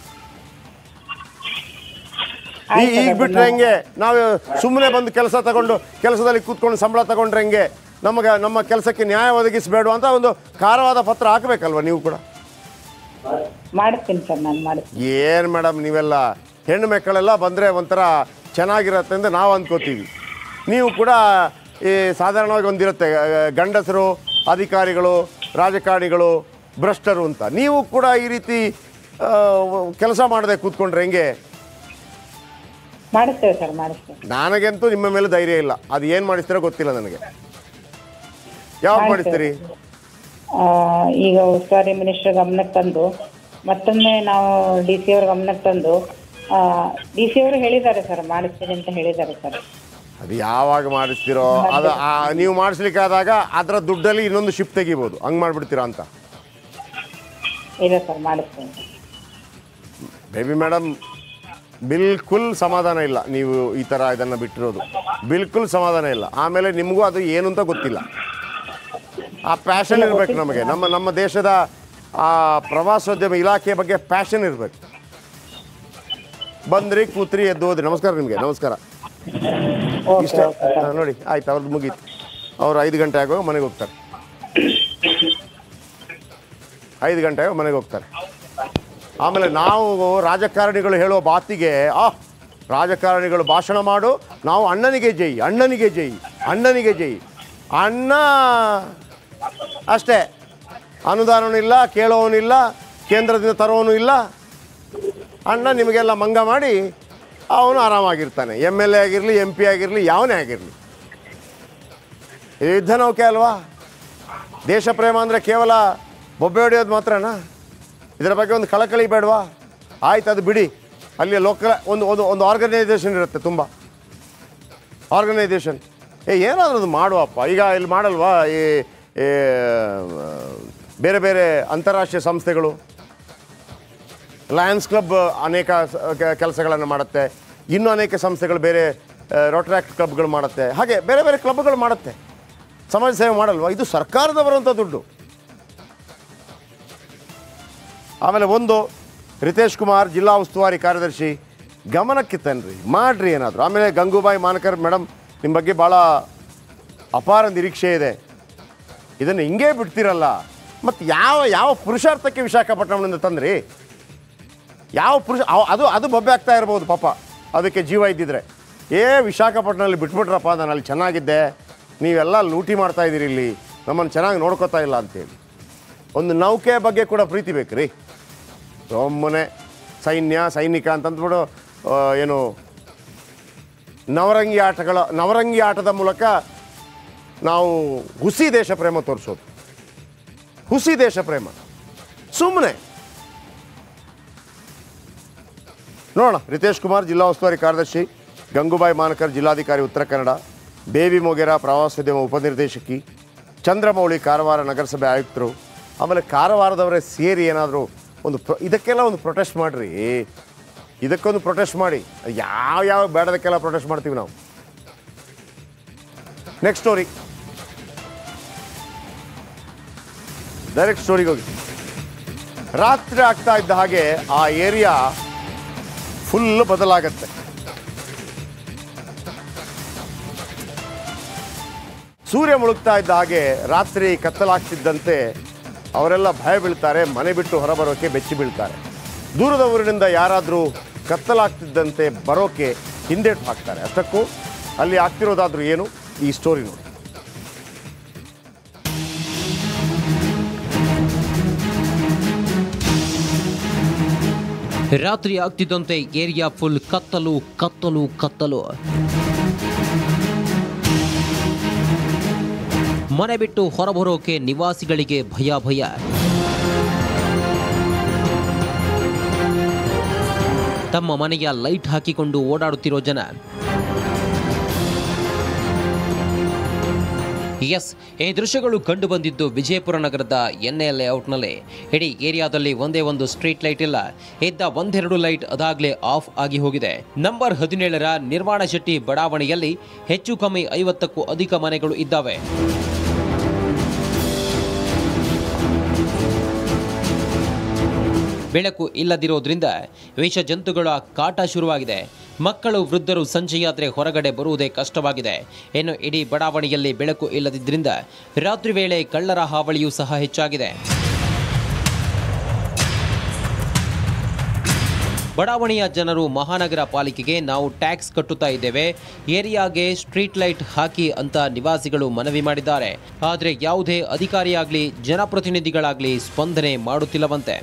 ಈ ಈಗ ಬಿಟ್ರೆ ಹೆಂಗೆ ನಾವು ಸುಮ್ಮನೆ ಬಂದು ಕೆಲಸ ತಗೊಂಡು ಕೆಲಸದಲ್ಲಿ ಕೂತ್ಕೊಂಡು ಸಂಬಳ ತಗೊಂಡ್ರೆ ಹೆಂಗೆ ನಮಗೆ ನಮ್ಮ ಕೆಲಸಕ್ಕೆ ನ್ಯಾಯ ಒದಗಿಸಬೇಡ ಅಂತ ಒಂದು ಖಾರವಾದ ಪತ್ರ ಹಾಕಬೇಕಲ್ವ ನೀವು ಕೂಡ ಮಾಡಿಸ್ತೀನಿ ಸರ್ ನಾನು ಮಾಡಿಸ್ತೀನಿ ಏನು ಮೇಡಮ್ ನೀವೆಲ್ಲ ಹೆಣ್ಣು ಮಕ್ಕಳೆಲ್ಲ ಬಂದರೆ ಒಂಥರ ಚೆನ್ನಾಗಿರತ್ತೆ ಅಂತ ನಾವು ಅಂದ್ಕೋತೀವಿ ನೀವು ಕೂಡ ಈ ಸಾಧಾರಣವಾಗಿ ಒಂದಿರುತ್ತೆ ಆ, ಗಂಡಸರು ಅಧಿಕಾರಿಗಳು ರಾಜಕಾರಣಿಗಳು ಭ್ರಷ್ಟರು ಅಂತ ನೀವು ಕೂಡ ಈ ರೀತಿ ಕೆಲಸ ಮಾಡದೆ ಕೂತ್ಕೊಂಡ್ರೆ ಹೆಂಗೆ ಮಾಡಿಸ್ತೇವೆ ಸರ್ ಮಾಡಿಸ್ತೇವೆ ನನಗಂತೂ ನಿಮ್ಮ ಮೇಲೆ ಧೈರ್ಯ ಇಲ್ಲ ಅದು ಏನು ಮಾಡಿಸ್ತೀರೋ ಗೊತ್ತಿಲ್ಲ ನನಗೆ ಯಾವಾಗ ಮಾಡಿಸ್ತೀರಿ ಆ, ಈಗ ಉಸ್ತುವಾರಿ ಮಿನಿಸ್ಟರ್ ಗಮನಕ್ಕೆ ತಂದು ಮತ್ತೊಮ್ಮೆ ನಾವು ಡಿ ಸಿ ಅವ್ರ ಗಮನಕ್ಕೆ ತಂದು ಡಿ ಸಿ ಅವರು ಹೇಳಿದ್ದಾರೆ ಸರ್ ಮಾಡಿಸ್ತೀನಿ ಅಂತ ಹೇಳಿದ್ದಾರೆ ಸರ್ ಅದು ಯಾವಾಗ ಮಾಡಿಸ್ತೀರೋ ಅದು ಆ, ನೀವು ಮಾಡಿಸ್ಲಿಕ್ಕಾದಾಗ ಅದರ ದುಡ್ಡಲ್ಲಿ ಇನ್ನೊಂದು ಶಿಫ್ಟ್ ತೆಗಿಬೋದು ಹಂಗೆ ಮಾಡಿಬಿಡ್ತೀರಾ ಅಂತ ಇಲ್ಲ ಸರ್ ಮಾಡಿಸ್ತೀನಿ ಬೇಬಿ ಮೇಡಮ್ ಬಿಲ್ಕುಲ್ ಸಮಾಧಾನ ಇಲ್ಲ ನೀವು ಈ ಥರ ಇದನ್ನು ಬಿಟ್ಟಿರೋದು ಬಿಲ್ಕುಲ್ ಸಮಾಧಾನ ಇಲ್ಲ ಆಮೇಲೆ ನಿಮಗೂ ಅದು ಏನು ಅಂತ ಗೊತ್ತಿಲ್ಲ ಆ ಪ್ಯಾಷನ್ ಇರಬೇಕು ನಮಗೆ ನಮ್ಮ ನಮ್ಮ ದೇಶದ ಆ ಪ್ರವಾಸೋದ್ಯಮ ಇಲಾಖೆ ಬಗ್ಗೆ ಪ್ಯಾಷನ್ ಇರಬೇಕು ಬಂದ್ರಿ ಕೂತ್ರಿ ಎದ್ದು ಹೋದ್ರಿ ನಮಸ್ಕಾರ ನಿಮಗೆ ನಮಸ್ಕಾರ ಓಕೆ ಇಷ್ಟ ಹಾ, ನೋಡಿ ಆಯ್ತು ಅವ್ರದ್ದು ಮುಗೀತು ಅವ್ರು ಐದು ಗಂಟೆ ಆಗುವಾಗ ಮನೆಗೆ ಹೋಗ್ತಾರೆ ಐದು ಗಂಟೆ ಆಗುವಾಗ ಮನೆಗೆ ಹೋಗ್ತಾರೆ ಆಮೇಲೆ ನಾವು ರಾಜಕಾರಣಿಗಳು ಹೇಳೋ ಮಾತಿಗೆ ಆ ರಾಜಕಾರಣಿಗಳು ಭಾಷಣ ಮಾಡು ನಾವು ಅಣ್ಣನಿಗೆ ಜೈ ಅಣ್ಣನಿಗೆ ಜೈ ಅಣ್ಣನಿಗೆ ಜೈ ಅಣ್ಣ ಅಷ್ಟೇ ಅನುದಾನವೂ ಇಲ್ಲ ಕೇಳೋವನಿಲ್ಲ ಕೇಂದ್ರದಿಂದ ತರೋನು ಇಲ್ಲ ಅಣ್ಣ ನಿಮಗೆಲ್ಲ ಮಂಗ ಮಾಡಿ ಅವನು ಆರಾಮಾಗಿರ್ತಾನೆ ಎಮ್ ಎಲ್ ಎ ಆಗಿರಲಿ ಎಂ ಪಿ ಆಗಿರಲಿ ಯಾವನೇ ಆಗಿರಲಿ ಯುದ್ಧ ನೌಕೆ ಅಲ್ವಾ ದೇಶ ಪ್ರೇಮ ಅಂದರೆ ಕೇವಲ ಬೊಬ್ಬೆ ಹೊಡೆಯೋದು ಮಾತ್ರನಾ ಇದರ ಬಗ್ಗೆ ಒಂದು ಕಳಕಳಿ ಬೇಡವಾ ಆಯ್ತು ಅದು ಬಿಡಿ ಅಲ್ಲಿ ಲೋಕಲ್ ಒಂದು ಒಂದು ಒಂದು ಆರ್ಗನೈಸೇಷನ್ ಇರುತ್ತೆ ತುಂಬ ಆರ್ಗನೈಸೇಷನ್ ಏ ಏನಾದರೂ ಅದು ಮಾಡುವಪ್ಪ ಈಗ ಇಲ್ಲಿ ಮಾಡಲ್ವಾ ಈ ಈ, ಆ, ಬೇರೆ ಬೇರೆ ಅಂತಾರಾಷ್ಟ್ರೀಯ ಸಂಸ್ಥೆಗಳು ಲಯನ್ಸ್ ಕ್ಲಬ್ ಅನೇಕ ಕೆಲಸಗಳನ್ನು ಮಾಡುತ್ತೆ ಇನ್ನೂ ಅನೇಕ ಸಂಸ್ಥೆಗಳು ಬೇರೆ ರೋಟ್ರಾಕ್ಟ್ ಕ್ಲಬ್ಗಳು ಮಾಡುತ್ತೆ ಹಾಗೆ ಬೇರೆ ಬೇರೆ ಕ್ಲಬ್ಗಳು ಮಾಡುತ್ತೆ ಸಮಾಜ ಸೇವೆ ಮಾಡಲ್ವಾ ಇದು ಸರ್ಕಾರದ ಬರುವಂಥ ದುಡ್ಡು ಆಮೇಲೆ ಒಂದು ರಿತೇಶ್ ಕುಮಾರ್ ಜಿಲ್ಲಾ ಉಸ್ತುವಾರಿ ಕಾರ್ಯದರ್ಶಿ ಗಮನಕ್ಕೆ ತನ್ರಿ ಮಾಡ್ರಿ ಏನಾದರೂ ಆಮೇಲೆ ಗಂಗೂಬಾಯಿ ಮಾನಕರ್ ಮೇಡಮ್ ನಿಮ್ಮ ಬಗ್ಗೆ ಭಾಳ ಅಪಾರ ನಿರೀಕ್ಷೆ ಇದೆ ಇದನ್ನು ಹಿಂಗೇ ಬಿಡ್ತೀರಲ್ಲ ಮತ್ತು ಯಾವ ಯಾವ ಪುರುಷಾರ್ಥಕ್ಕೆ ವಿಶಾಖಪಟ್ಟಣದಿಂದ ತಂದ್ರಿ ಯಾವ ಪುರುಷ ಅವ- ಅದು ಅದು ಬೊಬ್ಬೆ ಆಗ್ತಾ ಇರ್ಬೋದು ಪಾಪ ಅದಕ್ಕೆ ಜೀವ ಇದ್ದಿದ್ರೆ ಏ ವಿಶಾಖಪಟ್ಟಣದಲ್ಲಿ ಬಿಟ್ಬಿಟ್ರಪ್ಪ ನಾನು ಅಲ್ಲಿ ಚೆನ್ನಾಗಿದ್ದೆ ನೀವೆಲ್ಲ ಲೂಟಿ ಮಾಡ್ತಾ ಇದ್ದೀರಿ ಇಲ್ಲಿ ನಮ್ಮನ್ನು ಚೆನ್ನಾಗಿ ನೋಡ್ಕೋತಾ ಇಲ್ಲ ಅಂತೇಳಿ ಒಂದು ನೌಕೆ ಬಗ್ಗೆ ಕೂಡ ಪ್ರೀತಿ ಬೇಕು ರೀ ಸುಮ್ಮನೆ ಸೈನ್ಯ ಸೈನಿಕ ಅಂತಂದ್ಬಿಟ್ಟು ಆ, ಏನು ನವರಂಗಿ ಆಟಗಳ ನವರಂಗಿ ಆಟದ ಮೂಲಕ ನಾವು ಹುಸಿ ದೇಶ ಪ್ರೇಮ ತೋರಿಸೋದು ಹುಸಿ ದೇಶ ಪ್ರೇಮ ಸುಮ್ಮನೆ ನೋಡೋಣ ರಿತೇಶ್ ಕುಮಾರ್ ಜಿಲ್ಲಾ ಉಸ್ತುವಾರಿ ಕಾರ್ಯದರ್ಶಿ ಗಂಗೂಬಾಯಿ ಮಾನಕರ್ ಜಿಲ್ಲಾಧಿಕಾರಿ ಉತ್ತರ ಕನ್ನಡ ಬೇಬಿ ಮೊಗೆರ ಪ್ರವಾಸೋದ್ಯಮ ಉಪನಿರ್ದೇಶಕಿ ಚಂದ್ರಮೌಳಿ ಕಾರವಾರ ನಗರಸಭೆ ಆಯುಕ್ತರು ಆಮೇಲೆ ಕಾರವಾರದವರೇ ಸೇರಿ ಏನಾದರೂ ಒಂದು ಪ್ರ ಇದಕ್ಕೆಲ್ಲ ಒಂದು ಪ್ರೊಟೆಸ್ಟ್ ಮಾಡಿರಿ ಇದಕ್ಕೊಂದು ಪ್ರೊಟೆಸ್ಟ್ ಮಾಡಿ ಯಾವ ಯಾವ ಬೇಡದಕ್ಕೆಲ್ಲ ಪ್ರೊಟೆಸ್ಟ್ ಮಾಡ್ತೀವಿ ನಾವು ನೆಕ್ಸ್ಟ್ ಸ್ಟೋರಿ ಡೈರೆಕ್ಟ್ ಸ್ಟೋರಿಗೆ ಹೋಗಿ ರಾತ್ರಿ ಆಗ್ತಾ ಇದ್ದ ಹಾಗೆ ಆ ಏರಿಯಾ ಫುಲ್ ಬದಲಾಗತ್ತೆ ಸೂರ್ಯ ಮುಳುಗ್ತಾ ಇದ್ದ ಹಾಗೆ ರಾತ್ರಿ ಕತ್ತಲಾಗ್ತಿದ್ದಂತೆ ಅವರೆಲ್ಲ ಭಯ ಬೀಳ್ತಾರೆ ಮನೆ ಬಿಟ್ಟು ಹೊರಬರೋಕೆ ಬೆಚ್ಚಿ ಬೀಳ್ತಾರೆ ದೂರದ ಊರಿನಿಂದ ಯಾರಾದರೂ ಕತ್ತಲಾಗ್ತಿದ್ದಂತೆ ಬರೋಕೆ ಹಿಂದೇಟು ಹಾಕ್ತಾರೆ ಅಷ್ಟಕ್ಕೂ ಅಲ್ಲಿ ಆಗ್ತಿರೋದಾದ್ರೂ ಏನು ಈ ಸ್ಟೋರಿ ನೋಡಿ ರಾತ್ರಿ ಆಗ್ತಿದ್ದಂತೆ ಏರಿಯಾ ಫುಲ್ ಕತ್ತಲು ಕತ್ತಲು ಕತ್ತಲು ಮನೆ ಬಿಟ್ಟು ಹೊರಬರೋಕೆ ನಿವಾಸಿಗಳಿಗೆ ಭಯ ಭಯ ತಮ್ಮ ಮನೆಯ ಲೈಟ್ ಹಾಕಿಕೊಂಡು ಓಡಾಡುತ್ತಿರೋ ಜನ ಎಸ್ ಈ ದೃಶ್ಯಗಳು ಕಂಡು ಬಂದಿದ್ದು ವಿಜಯಪುರ ನಗರದ ಎನ್ ಎ ಲೇಔಟ್ನಲ್ಲಿ ಇಡೀ ಏರಿಯಾದಲ್ಲಿ ಒಂದೇ ಒಂದು ಸ್ಟ್ರೀಟ್ ಲೈಟ್ ಇಲ್ಲ ಇದ್ದ ಒಂದೆರಡು ಲೈಟ್ ಅದಾಗಲೇ ಆಫ್ ಆಗಿ ಹೋಗಿದೆ ನಂಬರ್ ಹದಿನೇಳರ ನಿರ್ಮಾಣ ಶೆಟ್ಟಿ ಬಡಾವಣೆಯಲ್ಲಿ ಹೆಚ್ಚು ಕಮ್ಮಿ ಐವತ್ತಕ್ಕೂ ಅಧಿಕ ಮನೆಗಳು ಇದ್ದಾವೆ ಬೆಳಕು ಇಲ್ಲದಿರೋದ್ರಿಂದ ವಿಷ ಜಂತುಗಳ ಕಾಟ ಶುರುವಾಗಿದೆ ಮಕ್ಕಳು ವೃದ್ಧರು ಸಂಜೆಯಾದರೆ ಹೊರಗಡೆ ಬರುವುದೇ ಕಷ್ಟವಾಗಿದೆ ಇನ್ನು ಇಡೀ ಬಡಾವಣೆಯಲ್ಲಿ ಬೆಳಕು ಇಲ್ಲದಿದ್ದರಿಂದ ರಾತ್ರಿ ವೇಳೆ ಕಳ್ಳರ ಹಾವಳಿಯೂ ಸಹ ಹೆಚ್ಚಾಗಿದೆ ಬಡಾವಣೆಯ ಜನರು ಮಹಾನಗರ ಪಾಲಿಕೆಗೆ ನಾವು ಟ್ಯಾಕ್ಸ್ ಕಟ್ಟುತ್ತಾ ಇದ್ದೇವೆ ಏರಿಯಾಗೆ ಸ್ಟ್ರೀಟ್ ಲೈಟ್ ಹಾಕಿ ಅಂತ ನಿವಾಸಿಗಳು ಮನವಿ ಮಾಡಿದ್ದಾರೆ ಆದರೆ ಯಾವುದೇ ಅಧಿಕಾರಿಯಾಗಲಿ ಜನಪ್ರತಿನಿಧಿಗಳಾಗಲಿ ಸ್ಪಂದನೆ ಮಾಡುತ್ತಿಲ್ಲವಂತೆ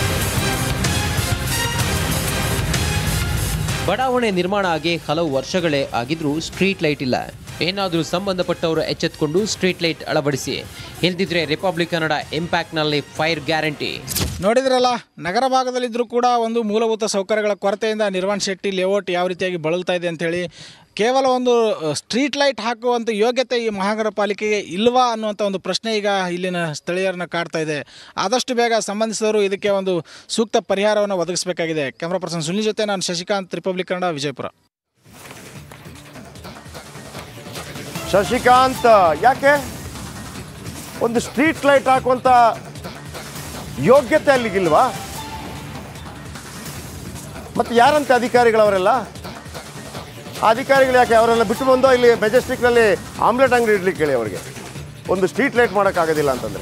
ಬಡಾವಣೆ ನಿರ್ಮಾಣ ಆಗಿ ಹಲವು ವರ್ಷಗಳೇ ಆಗಿದ್ರೂ ಸ್ಟ್ರೀಟ್ ಲೈಟ್ ಇಲ್ಲ ಏನಾದರೂ ಸಂಬಂಧಪಟ್ಟವರು ಎಚ್ಚೆತ್ತುಕೊಂಡು ಸ್ಟ್ರೀಟ್ ಲೈಟ್ ಅಳವಡಿಸಿ ಇಲ್ದಿದ್ರೆ ರಿಪಬ್ಲಿಕ್ ಕನ್ನಡ ಇಂಪ್ಯಾಕ್ಟ್ನಲ್ಲಿ ಫೈರ್ ಗ್ಯಾರಂಟಿ ನೋಡಿದ್ರಲ್ಲ ನಗರ ಭಾಗದಲ್ಲಿದ್ದರೂ ಕೂಡ ಒಂದು ಮೂಲಭೂತ ಸೌಕರ್ಯಗಳ ಕೊರತೆಯಿಂದ ನಿರ್ವಾಣ್ ಶೆಟ್ಟಿ ಲೇಔಟ್ ಯಾವ ರೀತಿಯಾಗಿ ಬಳಲ್ತಾ ಇದೆ ಅಂತೇಳಿ ಕೇವಲ ಒಂದು ಸ್ಟ್ರೀಟ್ ಲೈಟ್ ಹಾಕುವಂಥ ಯೋಗ್ಯತೆ ಈ ಮಹಾನಗರ ಪಾಲಿಕೆಗೆ ಇಲ್ವಾ ಅನ್ನುವಂಥ ಒಂದು ಪ್ರಶ್ನೆ ಈಗ ಇಲ್ಲಿನ ಸ್ಥಳೀಯರನ್ನ ಕಾಡ್ತಾ ಇದೆ ಆದಷ್ಟು ಬೇಗ ಸಂಬಂಧಿಸಿದವರು ಇದಕ್ಕೆ ಒಂದು ಸೂಕ್ತ ಪರಿಹಾರವನ್ನು ಒದಗಿಸಬೇಕಾಗಿದೆ ಕ್ಯಾಮ್ರಾ ಪರ್ಸನ್ ಸುನಿಲ್ ಜೊತೆ ನಾನು ಶಶಿಕಾಂತ್ ರಿಪಬ್ಲಿಕ್ ಕನ್ನಡ ವಿಜಯಪುರ ಶಶಿಕಾಂತ್ ಯಾಕೆ ಒಂದು ಸ್ಟ್ರೀಟ್ ಲೈಟ್ ಹಾಕುವಂತ ಯೋಗ್ಯತೆ ಅಲ್ಲಿಗಿಲ್ವಾ ಮತ್ತೆ ಯಾರಂತೆ ಅಧಿಕಾರಿಗಳವರೆಲ್ಲ ಆ ಅಧಿಕಾರಿಗಳು ಯಾಕೆ ಅವರೆಲ್ಲ ಬಿಟ್ಟು ಬಂದೋ ಇಲ್ಲಿ ಮೆಜೆಸ್ಟಿಕ್ನಲ್ಲಿ ಆಮ್ಲೆಟ್ ಅಂಗಡಿ ಇಡ್ಲಿಕ್ಕೆ ಹೇಳಿ ಅವರಿಗೆ ಒಂದು ಸ್ಟ್ರೀಟ್ ಲೈಟ್ ಮಾಡೋಕ್ಕಾಗೋದಿಲ್ಲ ಅಂತಂದ್ರೆ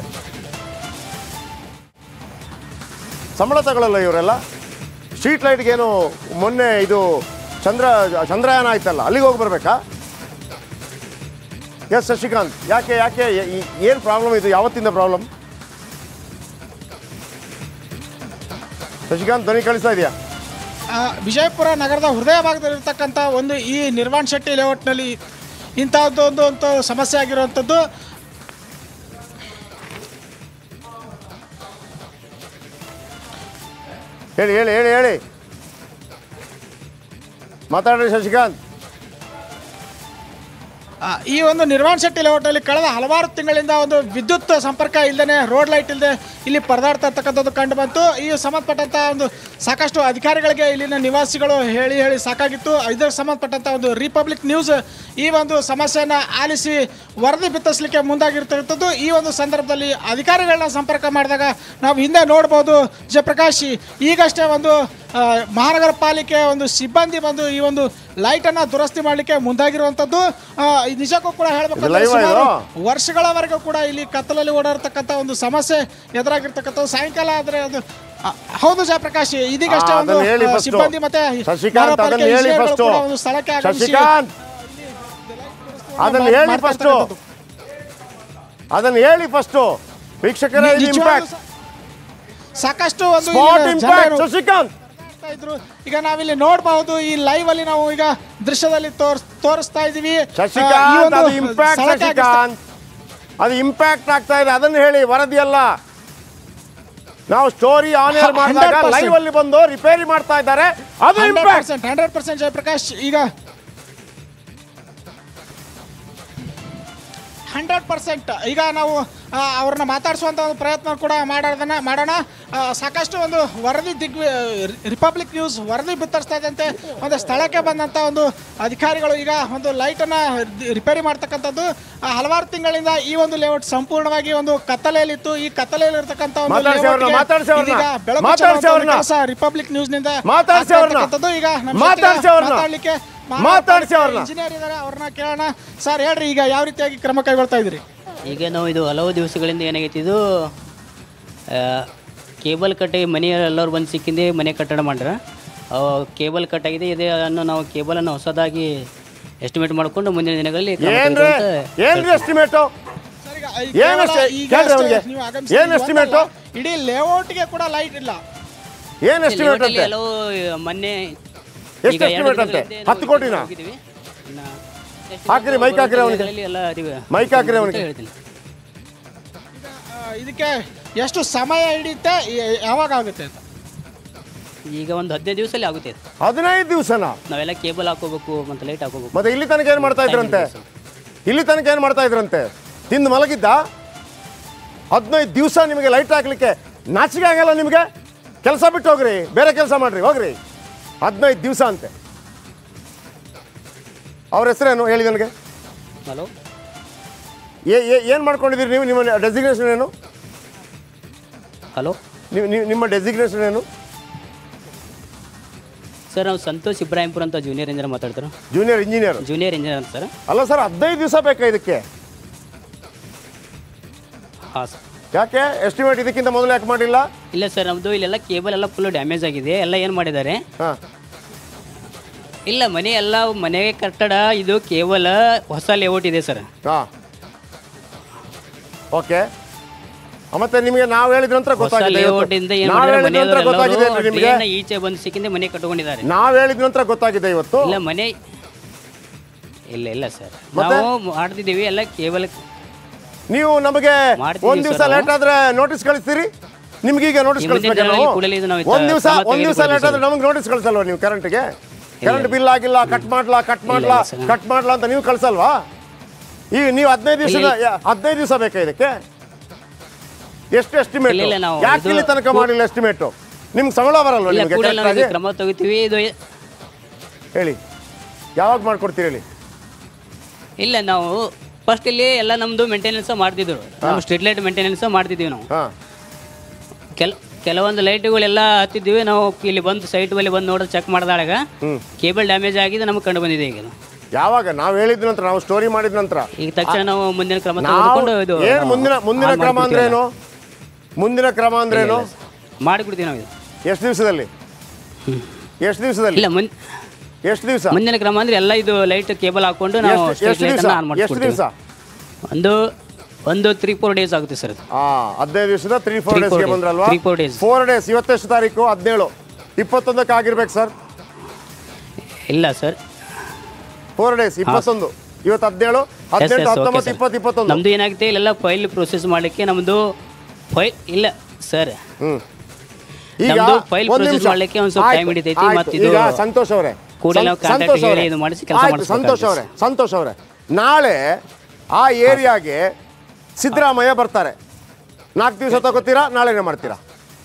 ಸಂಬಳ ತಗೊಳ್ಳಲ್ಲ ಇವರೆಲ್ಲ ಸ್ಟ್ರೀಟ್ ಲೈಟ್ಗೇನು ಮೊನ್ನೆ ಇದು ಚಂದ್ರ ಚಂದ್ರಯಾನ ಆಯ್ತಲ್ಲ ಅಲ್ಲಿಗೆ ಹೋಗಿ ಬರ್ಬೇಕಾ ಎಸ್ ಶಶಿಕಾಂತ್ ಯಾಕೆ ಯಾಕೆ ಏನು ಪ್ರಾಬ್ಲಮ್ ಇದು ಯಾವತ್ತಿಂದ ಪ್ರಾಬ್ಲಮ್ ಶಶಿಕಾಂತ್ ಧ್ವನಿ ಕಳಿಸ್ತಾ ಇದೆಯಾ ಆ, ವಿಜಯಪುರ ನಗರದ ಹೃದಯ ಭಾಗದಲ್ಲಿರ್ತಕ್ಕಂಥ ಒಂದು ಈ ನಿರ್ವಾಣ್ ಶೆಟ್ಟಿ ಲೇಔಟ್ನಲ್ಲಿ ಇಂತಹದ್ದು ಒಂದು ಒಂದು ಸಮಸ್ಯೆ ಆಗಿರುವಂಥದ್ದು ಹೇಳಿ ಹೇಳಿ ಹೇಳಿ ಹೇಳಿ ಮಾತಾಡ್ರಿ ಶಶಿಕಾಂತ್ ಆ, ಈ ಒಂದು ನಿರ್ವಾಣ್ ಶೆಟ್ಟಿ ಲೇಔಟ್ನಲ್ಲಿ ಕಳೆದ ಹಲವಾರು ತಿಂಗಳಿಂದ ಒಂದು ವಿದ್ಯುತ್ ಸಂಪರ್ಕ ಇಲ್ಲದೆ ರೋಡ್ ಲೈಟ್ ಇಲ್ಲದೆ ಇಲ್ಲಿ ಪರದಾಡ್ತಾ ಇರ್ತಕ್ಕಂಥದ್ದು ಕಂಡು ಬಂತು ಈ ಸಂಬಂಧಪಟ್ಟಂಥ ಒಂದು ಸಾಕಷ್ಟು ಅಧಿಕಾರಿಗಳಿಗೆ ಇಲ್ಲಿನ ನಿವಾಸಿಗಳು ಹೇಳಿ ಹೇಳಿ ಸಾಕಾಗಿತ್ತು ಇದಕ್ಕೆ ಸಂಬಂಧಪಟ್ಟಂಥ ಒಂದು ರಿಪಬ್ಲಿಕ್ ನ್ಯೂಸ್ ಈ ಒಂದು ಸಮಸ್ಯೆಯನ್ನು ಆಲಿಸಿ ವರದಿ ಬಿತ್ತಿಸಲಿಕ್ಕೆ ಮುಂದಾಗಿರ್ತಕ್ಕಂಥದ್ದು ಈ ಒಂದು ಸಂದರ್ಭದಲ್ಲಿ ಅಧಿಕಾರಿಗಳನ್ನ ಸಂಪರ್ಕ ಮಾಡಿದಾಗ ನಾವು ಹಿಂದೆ ನೋಡ್ಬೋದು ಜಯಪ್ರಕಾಶ್ ಈಗಷ್ಟೇ ಒಂದು ಆ, ಮಹಾನಗರ ಪಾಲಿಕೆ ಒಂದು ಸಿಬ್ಬಂದಿ ಬಂದು ಈ ಒಂದು ಲೈಟನ್ನು ದುರಸ್ತಿ ಮಾಡಲಿಕ್ಕೆ ಮುಂದಾಗಿರುವಂಥದ್ದು ಆ, ಇದು ನಿಜಕ್ಕೂ ಕೂಡ ಇದು ಹೇಳಬೇಕು live ಆ ಇದು? ವರ್ಷಗಳವರೆಗೂ ಕೂಡ ಇಲ್ಲಿ ಕತ್ತಲಲ್ಲಿ ಓಡಾಡ್ತಕ್ಕಂಥ ಒಂದು ಸಮಸ್ಯೆ ಎದುರಾಗಿರ್ತಕ್ಕಂಥದ್ದು ಸಾಯಂಕಾಲ ಆದರೆ ಅದು ಆ, ಹೌದು ಜಯಪ್ರಕಾಶ್ ಇದೀಗಷ್ಟೇ ಆ, ಒಂದು ಅದನ್ನ ಹೇಳಿ ಆ, first. ಸಿಬ್ಬಂದಿ ಮತ್ತೆ ಶಶಿಕಾಂತ್ ನಗರ ಅದನ್ನ ಪಾಲಿಕೆ ಹೇಳಿ ಇಂಜಿನಿಯರ್ಗಳು ಫಸ್ಟ್ ಕೂಡ ಒಂದು ಸ್ಥಳಕ್ಕೆ ಆಗಮಿಸಿ ಶಶಿಕಾಂತ್ ಅದನ್ನ ಹೇಳಿ ಮಾಡ್ತಾ ಫಸ್ಟ್ ಇರ್ತಕ್ಕಂಥದ್ದು. ಅದನ್ನ ಹೇಳಿ ಫಸ್ಟ್ ವೀಕ್ಷಕರೇ ಇದು ನಿಜವಾಗ್ಲೂ ಇಂಪ್ಯಾಕ್ಟ್ ಸಾ- ಸಾಕಷ್ಟು ಒಂದು ಸ್ಪಾಟ್ ಇಲ್ಲಿನ ಇಂಪ್ಯಾಕ್ಟ್ ಜನರು- ಶಶಿಕಾಂತ್ ಮಾಡ್ತಾ ಇದ್ರು ಈಗ ನಾವಿಲ್ಲಿ ನೋಡಬಹುದು ಈ ಲೈವ್ ಅಲ್ಲಿ ನಾವು ಈಗ ದೃಶ್ಯದಲ್ಲಿ ತೋರ್ಸ್ ತೋರಿಸ್ತಾ ಇದೀವಿ ಆ, ಈ ಶಶಿಕಾಂತ್ ಒಂದು ಅದು ಇಂಪ್ಯಾಕ್ಟ್ ಸ್ಥಳಕ್ಕೆ ಆಗಿಸ್ತಾ- ಶಶಿಕಾಂತ್ ಅದು ಇಂಪ್ಯಾಕ್ಟ್ ಆಗ್ತಾ ಇದೆ ಅದನ್ನ ಹೇಳಿ ವರದಿ ಅಲ್ಲ ನಾವು ಸ್ಟೋರಿ ಆನ್ ಏರ್ ಮಾಡಿದಾಗ 100% ಲೈವ್ ಅಲ್ಲಿ ಬಂದು ರಿಪೇರಿ ಮಾಡ್ತಾ ಇದ್ದಾರೆ ಅದು hundred impact percent hundred percent Jayaprakash ಈಗ ಹಂಡ್ರೆಡ್ ಪರ್ಸೆಂಟ್ ಈಗ ನಾವು ಆ, ಅವ್ರನ್ನ ಮಾತಾಡಿಸುವಂಥ ಒಂದು ಪ್ರಯತ್ನ ಕೂಡ ಮಾಡೋದನ್ನ ಮಾಡೋಣ ಆ, ಸಾಕಷ್ಟು ಒಂದು ವರದಿ ದಿಗ್ ರಿಪಬ್ಲಿಕ್ ನ್ಯೂಸ್ ವರದಿ ಬಿತ್ತರಿಸ್ತಾ ಇದ್ದಂತೆ ಒಂದು ಸ್ಥಳಕ್ಕೆ ಬಂದಂಥ ಒಂದು ಅಧಿಕಾರಿಗಳು ಈಗ ಒಂದು ಲೈಟನ್ನು ರಿಪೇರಿ ಮಾಡ್ತಕ್ಕಂಥದ್ದು ಆ, ಹಲವಾರು ತಿಂಗಳಿಂದ ಈ ಒಂದು ಲೇಔಟ್ ಸಂಪೂರ್ಣವಾಗಿ ಒಂದು ಕತ್ತಲೆಯಲ್ಲಿತ್ತು ಈ ಕತ್ತಲೆಯಲ್ಲಿರ್ತಕ್ಕಂಥ ಒಂದು ಮಾತಾಡ್ಸಿ ಅವ್ರನ್ನ, layout ಗೆ ಮಾತಾಡ್ಸಿ ಅವ್ರನ್ನ. ಇದೀಗ ಬೆಳಕು ಮಾತಾಡ್ಸಿ ಚೆಲ್ಲುವಂಥ ಒಂದು ಅವ್ರನ್ನ. ಕೆಲಸ ರಿಪಬ್ಲಿಕ್ ನ್ಯೂಸ್ ನಿಂದ ಮಾತಾಡ್ಸಿ ಅವ್ರನ್ನ. ಆಗ್ತಕ್ಕಂಥದ್ದು. ಈಗ ನಮ್ಮ ಮಾತಾಡ್ಸಿ ಜೊತೆಗೆ ಅವ್ರನ್ನ. ಮಾತಾಡ್ಲಿಕ್ಕೆ ಮಾತಾಡ್ಸಿ ಅವ್ರನ್ನ. ಇಂಜಿನಿಯರ್ ಇದ್ದಾರೆ ಅವ್ರನ್ನ ಕೇಳೋಣ ಸರ್ ಹೇಳ್ರಿ ಈಗ ಯಾವ ರೀತಿಯಾಗಿ ಕ್ರಮ ಕೈಗೊಳ್ತಾ ಇದ್ರಿ ಈಗ ನಾವು ಇದು ಹಲವು ದಿವಸಗಳಿಂದ ಏನಾಗೈತಿ ಇದು ಆ, ಕೇಬಲ್ ಕಟ್ಟಿ ಮನೆ ಎಲ್ಲರೂ ಬಂದು ಸಿಕ್ಕಿಂದೆ ಮನೆ ಕಟ್ಟಡ ಮಾಡ್ರ ಅವು ಕೇಬಲ್ ಕಟ್ ಆಗಿದೆ ಇದನ್ನು ನಾವು ಕೇಬಲನ್ನು ಹೊಸದಾಗಿ ಎಸ್ಟಿಮೇಟ್ ಮಾಡಿಕೊಂಡು ಮುಂದಿನ ದಿನಗಳಲ್ಲಿ ಕ್ರಮ ಏನ್ರಿ ಕೈಗೊಳ್ಳುವಂತೆ ಏನ್ರಿ ಎಸ್ಟಿಮೇಟು ಸರ್, ಈಗ ಈ ಏನ್ ಕೇವಲ ಅಷ್ಟೇ- ಈಗ ಕೇಳ್ರಿ ಅಷ್ಟೇ ಅವ್ನಿಗೆ. ನೀವು ಆಗಮಿಸಿದ ಏನ್ estimate? ಇವತ್ತಲ್ಲ, ಇಡೀ ಲೇಔಟ್ಗೆ ಕೂಡ ಲೈಟ್ ಇಲ್ಲ ಏನ್ ಎಸ್ಟಿಮೇಟ್ ಲೇಔಟಲ್ಲಿ ಅಂತೆ ಎಲ್ಲವೂ ಮೊನ್ನೆ ಎಷ್ಟು ಈಗ ಎರಡು estimate ಅಂತೆ? ದಿನಗಳಿಂದ ಹತ್ತು ನಾವು ಕೋಟಿನಾ? ಹೋಗಿದ್ದೀವಿ. ಇನ್ನ estimate ಹಾಕ್ರಿ, mic ಹಾಕ್ರಿ ಅವ್ನಿಗೆ. ದಿನಗಳಲ್ಲಿ ಎಲ್ಲ ಅರಿವು- ಮೈಕ್ ಹಾಕ್ರಿ ಅವ್ನಿಗೆ. ಹೇಳ್ತೀನಿ ಆ, ಇದಕ್ಕೆ ಎಷ್ಟು ಸಮಯ ಹಿಡಿಯುತ್ತೆ ಯ- ಯಾವಾಗ ಆಗುತ್ತೆ ಅಂತ ಈಗ ಒಂದು ಹದಿನೈದು ದಿವಸದಲ್ಲಿ ಆಗುತ್ತೆ ಇದು. ಹದಿನೈದು ದಿವಸನ ನಾವೆಲ್ಲ ಕೇಬಲ್ ಹಾಕೋಬೇಕು ಮತ್ತು ಲೈಟ್ ಹಾಕೋಬೇಕು ಮತ್ತೆ ಇಲ್ಲಿ ತನಕ ಏನ್ ಮಾಡ್ತಾ ಇದ್ರಂತೆ ಇಲ್ಲಿ ತನಕ ಏನ್ ಮಾಡ್ತಾ ಇದ್ರಂತೆ ತಿಂದು ಮಲಗಿದ್ದ ಹದಿನೈದು ದಿವಸ ನಿಮಗೆ ಲೈಟ್ ಹಾಕ್ಲಿಕ್ಕೆ ನಾಚಿಕೆ ಆಗಲ್ಲ ನಿಮಗೆ ಕೆಲಸ ಬಿಟ್ಟು ಹೋಗ್ರಿ ಬೇರೆ ಕೆಲಸ ಮಾಡ್ರಿ ಹೋಗ್ರಿ ಹದಿನೈದು ದಿವಸ ಅಂತೆ ಅವ್ರ ಹೆಸರೇನು ಹೇಳಿ ನನಗೆ ಹಲೋ ಏನು ಮಾಡ್ಕೊಂಡಿದ್ದೀರಿ ನೀವು ನಿಮ್ಮ ಡೆಸಿಗ್ನೇಷನ್ ಏನು ಹಲೋ ನೀವು ನೀವು- ನಿಮ್ಮ ಡೆಸಿಗ್ನೇಷನ್ ಏನು ಸರ್ ನಾವು ಸಂತೋಷ್ ಇಬ್ರಾಹಿಂಪುರ್ ಅಂತ ಜೂನಿಯರ್ ಇಂಜಿನಿಯರ್ ಮಾತಾಡ್ತಾರೆ ಜೂನಿಯರ್ ಇಂಜಿನಿಯರ್ ಜೂನಿಯರ್ ಇಂಜಿನಿಯರ್ ಅಂತ ಸರ್ ಅಲ್ಲ ಸರ್ ಹದಿನೈದು ದಿವಸ ಬೇಕಾ ಇದಕ್ಕೆ ಹಾಂ ಸರ್ ಯಾಕೆ ಎಸ್ಟಿಮೇಟ್ ಇದಕ್ಕಿಂತ ಮೊದಲು ಯಾಕೆ ಮಾಡಿಲ್ಲ ಇಲ್ಲ ಸರ್ ನಮ್ಮದು ಇಲ್ಲೆಲ್ಲ ಕೇಬಲ್ ಎಲ್ಲ ಫುಲ್ ಡ್ಯಾಮೇಜ್ ಆಗಿದೆ ಎಲ್ಲ ಏನು ಮಾಡಿದ್ದಾರೆ ಹಾಂ ಇಲ್ಲ ಮನೆ ಎಲ್ಲ ಮನೆ ಕಟ್ಟಡ ಇದು ಕೇವಲ ಹೊಸ ಲೇಔಟ್ ಇದೆ ಸರ್ ಹಾಂ ಓಕೆ ಮತ್ತೆ ನಿಮಗೆ ನಾವು ಹೇಳಿದ ನಂತರ ಹೊಸ ಗೊತ್ತಾಗಿದೆ ಲೇಔಟ್ ಇಂದ ಏನು ನಾವು ಮಾಡಿದ್ದಾರೆ ಹೇಳಿದ ನಂತರ ಗೊತ್ತಾಗಿದೆ ಮನೆಯವರೆಲ್ಲರೂ ಅಲ್ರಿ ನಿಮಗೆ train ಈಚೆ ಬಂದು ಸಿಕ್ಕಿಂದ ಮನೆ ಕಟ್ಕೊಂಡಿದ್ದಾರೆ ನಾವು ಹೇಳಿದ ನಂತರ ಗೊತ್ತಾಗಿದೆ ಇವತ್ತು ಇಲ್ಲ ಮನೆ ಇಲ್ಲ ಇಲ್ಲ ಸರ್ ಮತ್ತೆ? ನಾವು ಮಾಡ್ತಿದ್ದೀವಿ ಎಲ್ಲ ಕೇವಲ ನೀವು ನಮಗೆ ಮಾಡ್ತೀವಿ ಒಂದ್ ದಿವಸ ಸರ್ ನಾವು. ಲೇಟ್ ಆದ್ರೆ ನೋಟಿಸ್ ಕಳಿಸ್ತೀರಿ ನಿಮ್ಗೆ ಈಗ ನೋಟಿಸ್ ಈ ಮುಂದಿನ ಕಳಿಸ್ಬೇಕಾ ನಾವು ದಿನಗಳಲ್ಲಿ ಕೂಡಲೇ ಇದು ನಾವು ಒಂದ್ ದಿವಸ ಕ್ರಮ ಒಂದ್ ದಿವಸ ಲೇಟ್ ಆದ್ರೆ ತೆಗೆದುಕೊಳ್ತೀವಿ ನಮಗೆ ನೋಟಿಸ್ ಕಳಿಸಲ್ವಾ ನೀವು ಕರೆಂಟ್ಗೆ ಕರೆಂಟ್ ಇಲ್ಲ. ಬಿಲ್ ಆಗಿಲ್ಲ ಕಟ್ ಮಾಡ್ಲಾ ಕಟ್ ಮಾಡ್ಲಾ ಇಲ್ಲ, ಸರ್. ಕಟ್ ಮಾಡ್ಲಾ ಅಂತ ನೀವು ಕಳ್ಸಲ್ವಾ ಈಗ ನೀವು ಹದಿನೈದು ದಿವಸದ ಇಲ್ಲ. ಹದಿನೈದು ದಿವಸ ಬೇಕಾ ಇದಕ್ಕೆ ಎಷ್ಟು ಎಸ್ಟಿಮೇಟ್ ಇಲ್ಲ, ಇಲ್ಲ, ನಾವು ಯಾಕೆ ಇದು- ಇಲ್ಲಿ ತನಕ ಮಾಡಿಲ್ಲ ಎಸ್ಟಿಮೇಟ್ ನಿಮ್ಗೆ ಸಂಬಳ ಬರಲ್ವಾ ಇಲ್ಲ ನಿಮಗೆ ಕೂಡಲೇ correct ನಾವು ಆಗಿ? ಇದು ಕ್ರಮ ತಗೋತೀವಿ ಇದು ಹೇಳಿ ಯಾವಾಗ ಮಾಡ್ಕೊಡ್ತೀರಿ ಹೇಳಿ ಇಲ್ಲ ನಾವು ಫಸ್ಟ್ ಇಲ್ಲಿ ಎಲ್ಲ ನಮ್ಮದು ಮೇಂಟೆನೆನ್ಸ್ ಮಾಡ್ತಿದ್ರು ನಾವು ಸ್ಟ್ರೀಟ್ ಲೈಟ್ ಮೇಂಟೆನೆನ್ಸ್ ಮಾಡ್ತಿದ್ದೀವಿ ನಾವು ಹಾಂ ಕೆಲ ಕೆಲವೊಂದು ಲೈಟ್ಗಳೆಲ್ಲ ಹತ್ತಿದ್ದೀವಿ ನಾವು ಇಲ್ಲಿ ಬಂದು ಸೈಟ್ ಮೇಲೆ ಬಂದು ನೋಡೋದು ಚೆಕ್ ಮಾಡಿದಾಗ ಕೇಬಲ್ ಡ್ಯಾಮೇಜ್ ಆಗಿದೆ ನಮಗೆ ಕಂಡು ಬಂದಿದೆ ಈಗ ಯಾವಾಗ ನಾವು ಹೇಳಿದ ನಂತರ ನಾವು ಸ್ಟೋರಿ ಮಾಡಿದ ನಂತರ ಈಗ ತಕ್ಷಣ ನಾವು ಮುಂದಿನ ಕ್ರಮ ನಾವು ತೆಗೆದುಕೊಂಡು ಇದು ಏನು ನಾವು ಮುಂದಿನ ಮುಂದಿನ ಆನ್ ಕ್ರಮ ಮಾಡ್ಬಿಡ್ತೀವಿ ಅಂದ್ರೇನು ಮುಂದಿನ ಕ್ರಮ ಅಂದ್ರೇನು ಮಾಡಿಬಿಡ್ತೀವಿ ನಾವು ಇದು ಎಷ್ಟು ದಿವಸದಲ್ಲಿ ಎಷ್ಟು ದಿವಸದಲ್ಲಿ ಇಲ್ಲ ಮುನ್ ಎಷ್ಟು ದಿವಸ ಮುಂದಿನ ಕ್ರಮ ಅಂದ್ರೆ ಎಲ್ಲ ಇದು ಲೈಟ್ ಕೇಬಲ್ ಹಾಕೊಂಡು ನಾವು ಎಷ್ಟು- ಸ್ಟ್ರೀಟ್ ಎಷ್ಟು ಲೈಟ್ ದಿವಸ ಆನ್ ಎಷ್ಟು ದಿವಸ ಮಾಡಿಸ್ಬಿಡ್ತೀವಿ ಒಂದು ಒಂದು ತ್ರೀ ಫೋರ್ ಡೇಸ್ ಆಗುತ್ತೆ ಸರ್ ಹಾ ಹದಿನೈದು ದಿವಸದ ತ್ರೀ ಫೋರ್ Three, four ಡೇಸ್ಗೆ days. ಬಂದ್ರಲ್ವಾ Three, four days. Four days ಇವತ್ತೆಷ್ಟು ತಾರೀಕು ಹದಿನೇಳು ಇಪ್ಪತ್ತೊಂದಕ್ಕೆ ಆಗಿರ್ಬೇಕು ಸರ್ ಇಲ್ಲ ಸರ್ ಫೋರ್ ಡೇಸ್ ಇಪ್ಪತ್ತೊಂದು ಇವತ್ತು ಹದಿನೇಳು ಹದಿನೆಂಟು ಹತ್ತೊಂಬತ್ತು ಇಪ್ಪತ್ತು ಇಪ್ಪತ್ತೊಂದು ನಮ್ದು ಏನಾಗುತ್ತೆ ಇಲ್ಲೆಲ್ಲ ಫೈಲ್ ಪ್ರೊಸೆಸ್ ಮಾಡಲಿಕ್ಕೆ ನಮ್ದು ಫೈಲ್ ಇಲ್ಲ ಸರ್ ಹ್ಮ್ ನಮ್ದು file process ಮಾಡ್ಲಿಕ್ಕೆ ಒಂದ್ ಸ್ವಲ್ಪ time ಹಿಡಿತೈತಿ, ಮತ್ತ್ ಇದು ಈಗ ಸಂತೋಷ್ ಅವರೇ ಕೂಡಲೇ ನಾವು ಸಂ- contact ಸಂತೋಷ್ ಹೇಳಿ ಅವರೇ. ಇದು ಮಾಡಿಸಿ ಕೆಲ್ಸ ಆಯ್ತು, ಮಾಡಿಸ್ಬೇಕಾಗುತ್ತೆ. ಸಂತೋಷ್ ಅವರೇ ಸಂತೋಷ್ ಅವರೇ ನಾಳೆ ಆ ಏರಿಯಾಗೆ ಸಿದ್ದರಾಮಯ್ಯ ಬರ್ತಾರೆ ನಾಲ್ಕು ದಿವಸ ತಗೋತೀರಾ ನಾಳೆನೇ ಮಾಡ್ತೀರಾ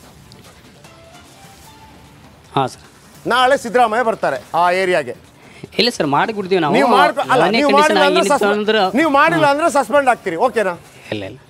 ಹಾಂ ಸರ್ ನಾಳೆ ಸಿದ್ದರಾಮಯ್ಯ ಬರ್ತಾರೆ ಆ ಏರಿಯಾಗೆ ಇಲ್ಲ ಸರ್ ಮಾಡಿಬಿಡ್ತೀವಿ ನಾವು ನೀವು ಮಾಡ್ಕೊ ಅಲ್ಲ ಮನೆ ನೀವು condition ಮಾಡಿಲ್ಲ ಅಂದ್ರೆ ಆಗಿತ್ತು suspend- ಅಂದ್ರೆ ನೀವು ಮಾಡಿಲ್ಲ ಅಂದ್ರೆ ಸಸ್ಪೆಂಡ್ ಆಗ್ತೀರಿ ಓಕೆನಾ ಇಲ್ಲ ಇಲ್ಲ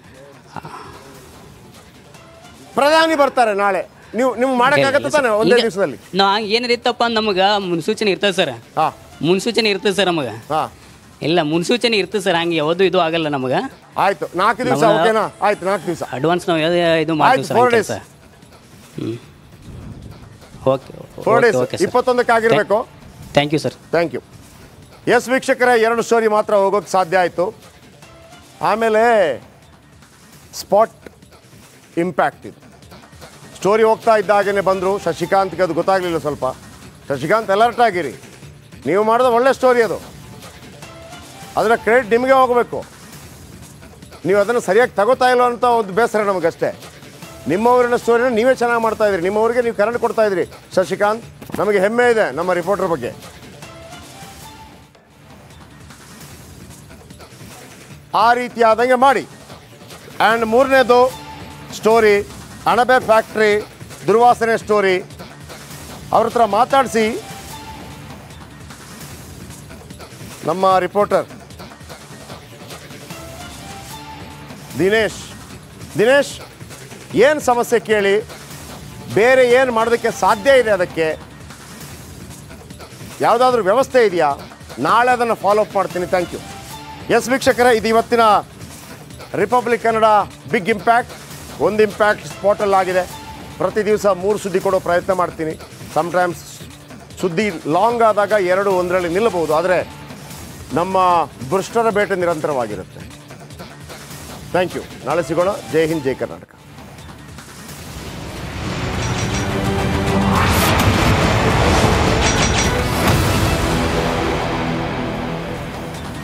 ಪ್ರಧಾನಿ ಬರ್ತಾರೆ ನಾಳೆ ನೀವು ನೀವು ಮಾಡಕ್ಕಾಗತ್ತೆ ತಾನೆ ಒಂದೇ ಈಗ ದಿವಸದಲ್ಲಿ ನಾವು ಹಂಗೆ ಏನಾರ ಇತ್ತಪ್ಪ ನಮಗೆ ಮುನ್ಸೂಚನೆ ಇರ್ತದೆ ಸರ್ ಹಾ ಮುನ್ಸೂಚನೆ ಇರ್ತದೆ ಸರ್ ನಮಗೆ ಹಾ ಇಲ್ಲ ಮುನ್ಸೂಚನೆ ಇರ್ತದೆ ಸರ್ ಹಂಗೆ ಯಾವುದು ಇದು ಆಗಲ್ಲ ನಮಗೆ ಆಯ್ತು ನಾಲ್ಕು ದಿವಸ ನಮ್ಗೆ- ಓಕೆನಾ ಆಯ್ತು ನಾಲ್ಕು ದಿವಸ ಅಡ್ವಾನ್ಸ್ ನಾವು ಯಾವ್ದು ಇದು ಮಾಡ್ತೀವಿ ಆಯ್ತು, ಸರ್ four ಹಂಗೆ days. ಸರ್ ಹ್ಞೂ ಓಕೆ ಫೋರ್ ಡೇಸ್ ಇಪ್ಪತ್ತೊಂದಕ್ಕೆ ಆಗಿರಬೇಕು thank you sir thank you yes ವೀಕ್ಷಕರೇ ಎರಡು ಸ್ಟೋರಿ ಮಾತ್ರ ಹೋಗೋಕ್ಕೆ ಸಾಧ್ಯ ಆಯಿತು ಆಮೇಲೆ ಸ್ಪಾಟ್ ಇಂಪ್ಯಾಕ್ಟ್ ಇದು ಸ್ಟೋರಿ ಹೋಗ್ತಾ ಇದ್ದಾಗೇ ಬಂದರು ಶಶಿಕಾಂತ್ಗೆ ಅದು ಗೊತ್ತಾಗಲಿಲ್ಲ ಸ್ವಲ್ಪ ಶಶಿಕಾಂತ್ ಅಲರ್ಟ್ ಆಗಿರಿ ನೀವು ಮಾಡಿದ ಒಳ್ಳೆ ಸ್ಟೋರಿ ಅದು ಅದರ ಕ್ರೆಡಿಟ್ ನಿಮಗೆ ಹೋಗಬೇಕು ನೀವು ಅದನ್ನು ಸರಿಯಾಗಿ ತಗೋತಾ ಇಲ್ಲ ಅಂತ ಒಂದು ಬೇಸರ ನಮಗಷ್ಟೇ ನಿಮ್ಮವರಿನ ಸ್ಟೋರಿನ ನೀವೇ ಚೆನ್ನಾಗಿ ಮಾಡ್ತಾ ಇದ್ರಿ ನಿಮ್ಮವರಿಗೆ ನೀವು ಕರೆಂಟ್ ಕೊಡ್ತಾ ಇದ್ರಿ ಶಶಿಕಾಂತ್ ನಮಗೆ ಹೆಮ್ಮೆ ಇದೆ ನಮ್ಮ ರಿಪೋರ್ಟರ್ ಬಗ್ಗೆ ಆ ರೀತಿಯಾದಂಗೆ ಮಾಡಿ ಆ್ಯಂಡ್ ಮೂರನೇದು ಸ್ಟೋರಿ ಅಣಬೆ ಫ್ಯಾಕ್ಟ್ರಿ ದುರ್ವಾಸನೆ ಸ್ಟೋರಿ ಅವ್ರ ಹತ್ರ ಮಾತಾಡಿಸಿ ನಮ್ಮ ರಿಪೋರ್ಟರ್ ದಿನೇಶ್ ದಿನೇಶ್ ಏನು ಸಮಸ್ಯೆ ಕೇಳಿ ಬೇರೆ ಏನು ಮಾಡೋದಕ್ಕೆ ಸಾಧ್ಯ ಇದೆ ಅದಕ್ಕೆ ಯಾವುದಾದ್ರೂ ವ್ಯವಸ್ಥೆ ಇದೆಯಾ ನಾಳೆ ಅದನ್ನು ಫಾಲೋ ಅಪ್ ಮಾಡ್ತೀನಿ ಥ್ಯಾಂಕ್ ಯು ಎಸ್ ವೀಕ್ಷಕರೇ ಇದು ಇವತ್ತಿನ ರಿಪಬ್ಲಿಕ್ ಕನ್ನಡ ಬಿಗ್ ಇಂಪ್ಯಾಕ್ಟ್ ಒಂದು ಇಂಪ್ಯಾಕ್ಟ್ ಸ್ಪಾಟಲ್ಲಿ ಆಗಿದೆ ಪ್ರತಿ ದಿವಸ ಮೂರು ಸುದ್ದಿ ಕೊಡೋ ಪ್ರಯತ್ನ ಮಾಡ್ತೀನಿ ಸಮ್ಟೈಮ್ಸ್ ಸುದ್ದಿ ಲಾಂಗ್ ಆದಾಗ ಎರಡು ಒಂದರಲ್ಲಿ ನಿಲ್ಲಬಹುದು ಆದರೆ ನಮ್ಮ ಭ್ರಷ್ಟರ ಬೇಟೆ ನಿರಂತರವಾಗಿರುತ್ತೆ ಥ್ಯಾಂಕ್ ಯು ನಾಳೆ ಸಿಗೋಣ ಜೈ ಹಿಂದ್ ಜೈ ಕರ್ನಾಟಕ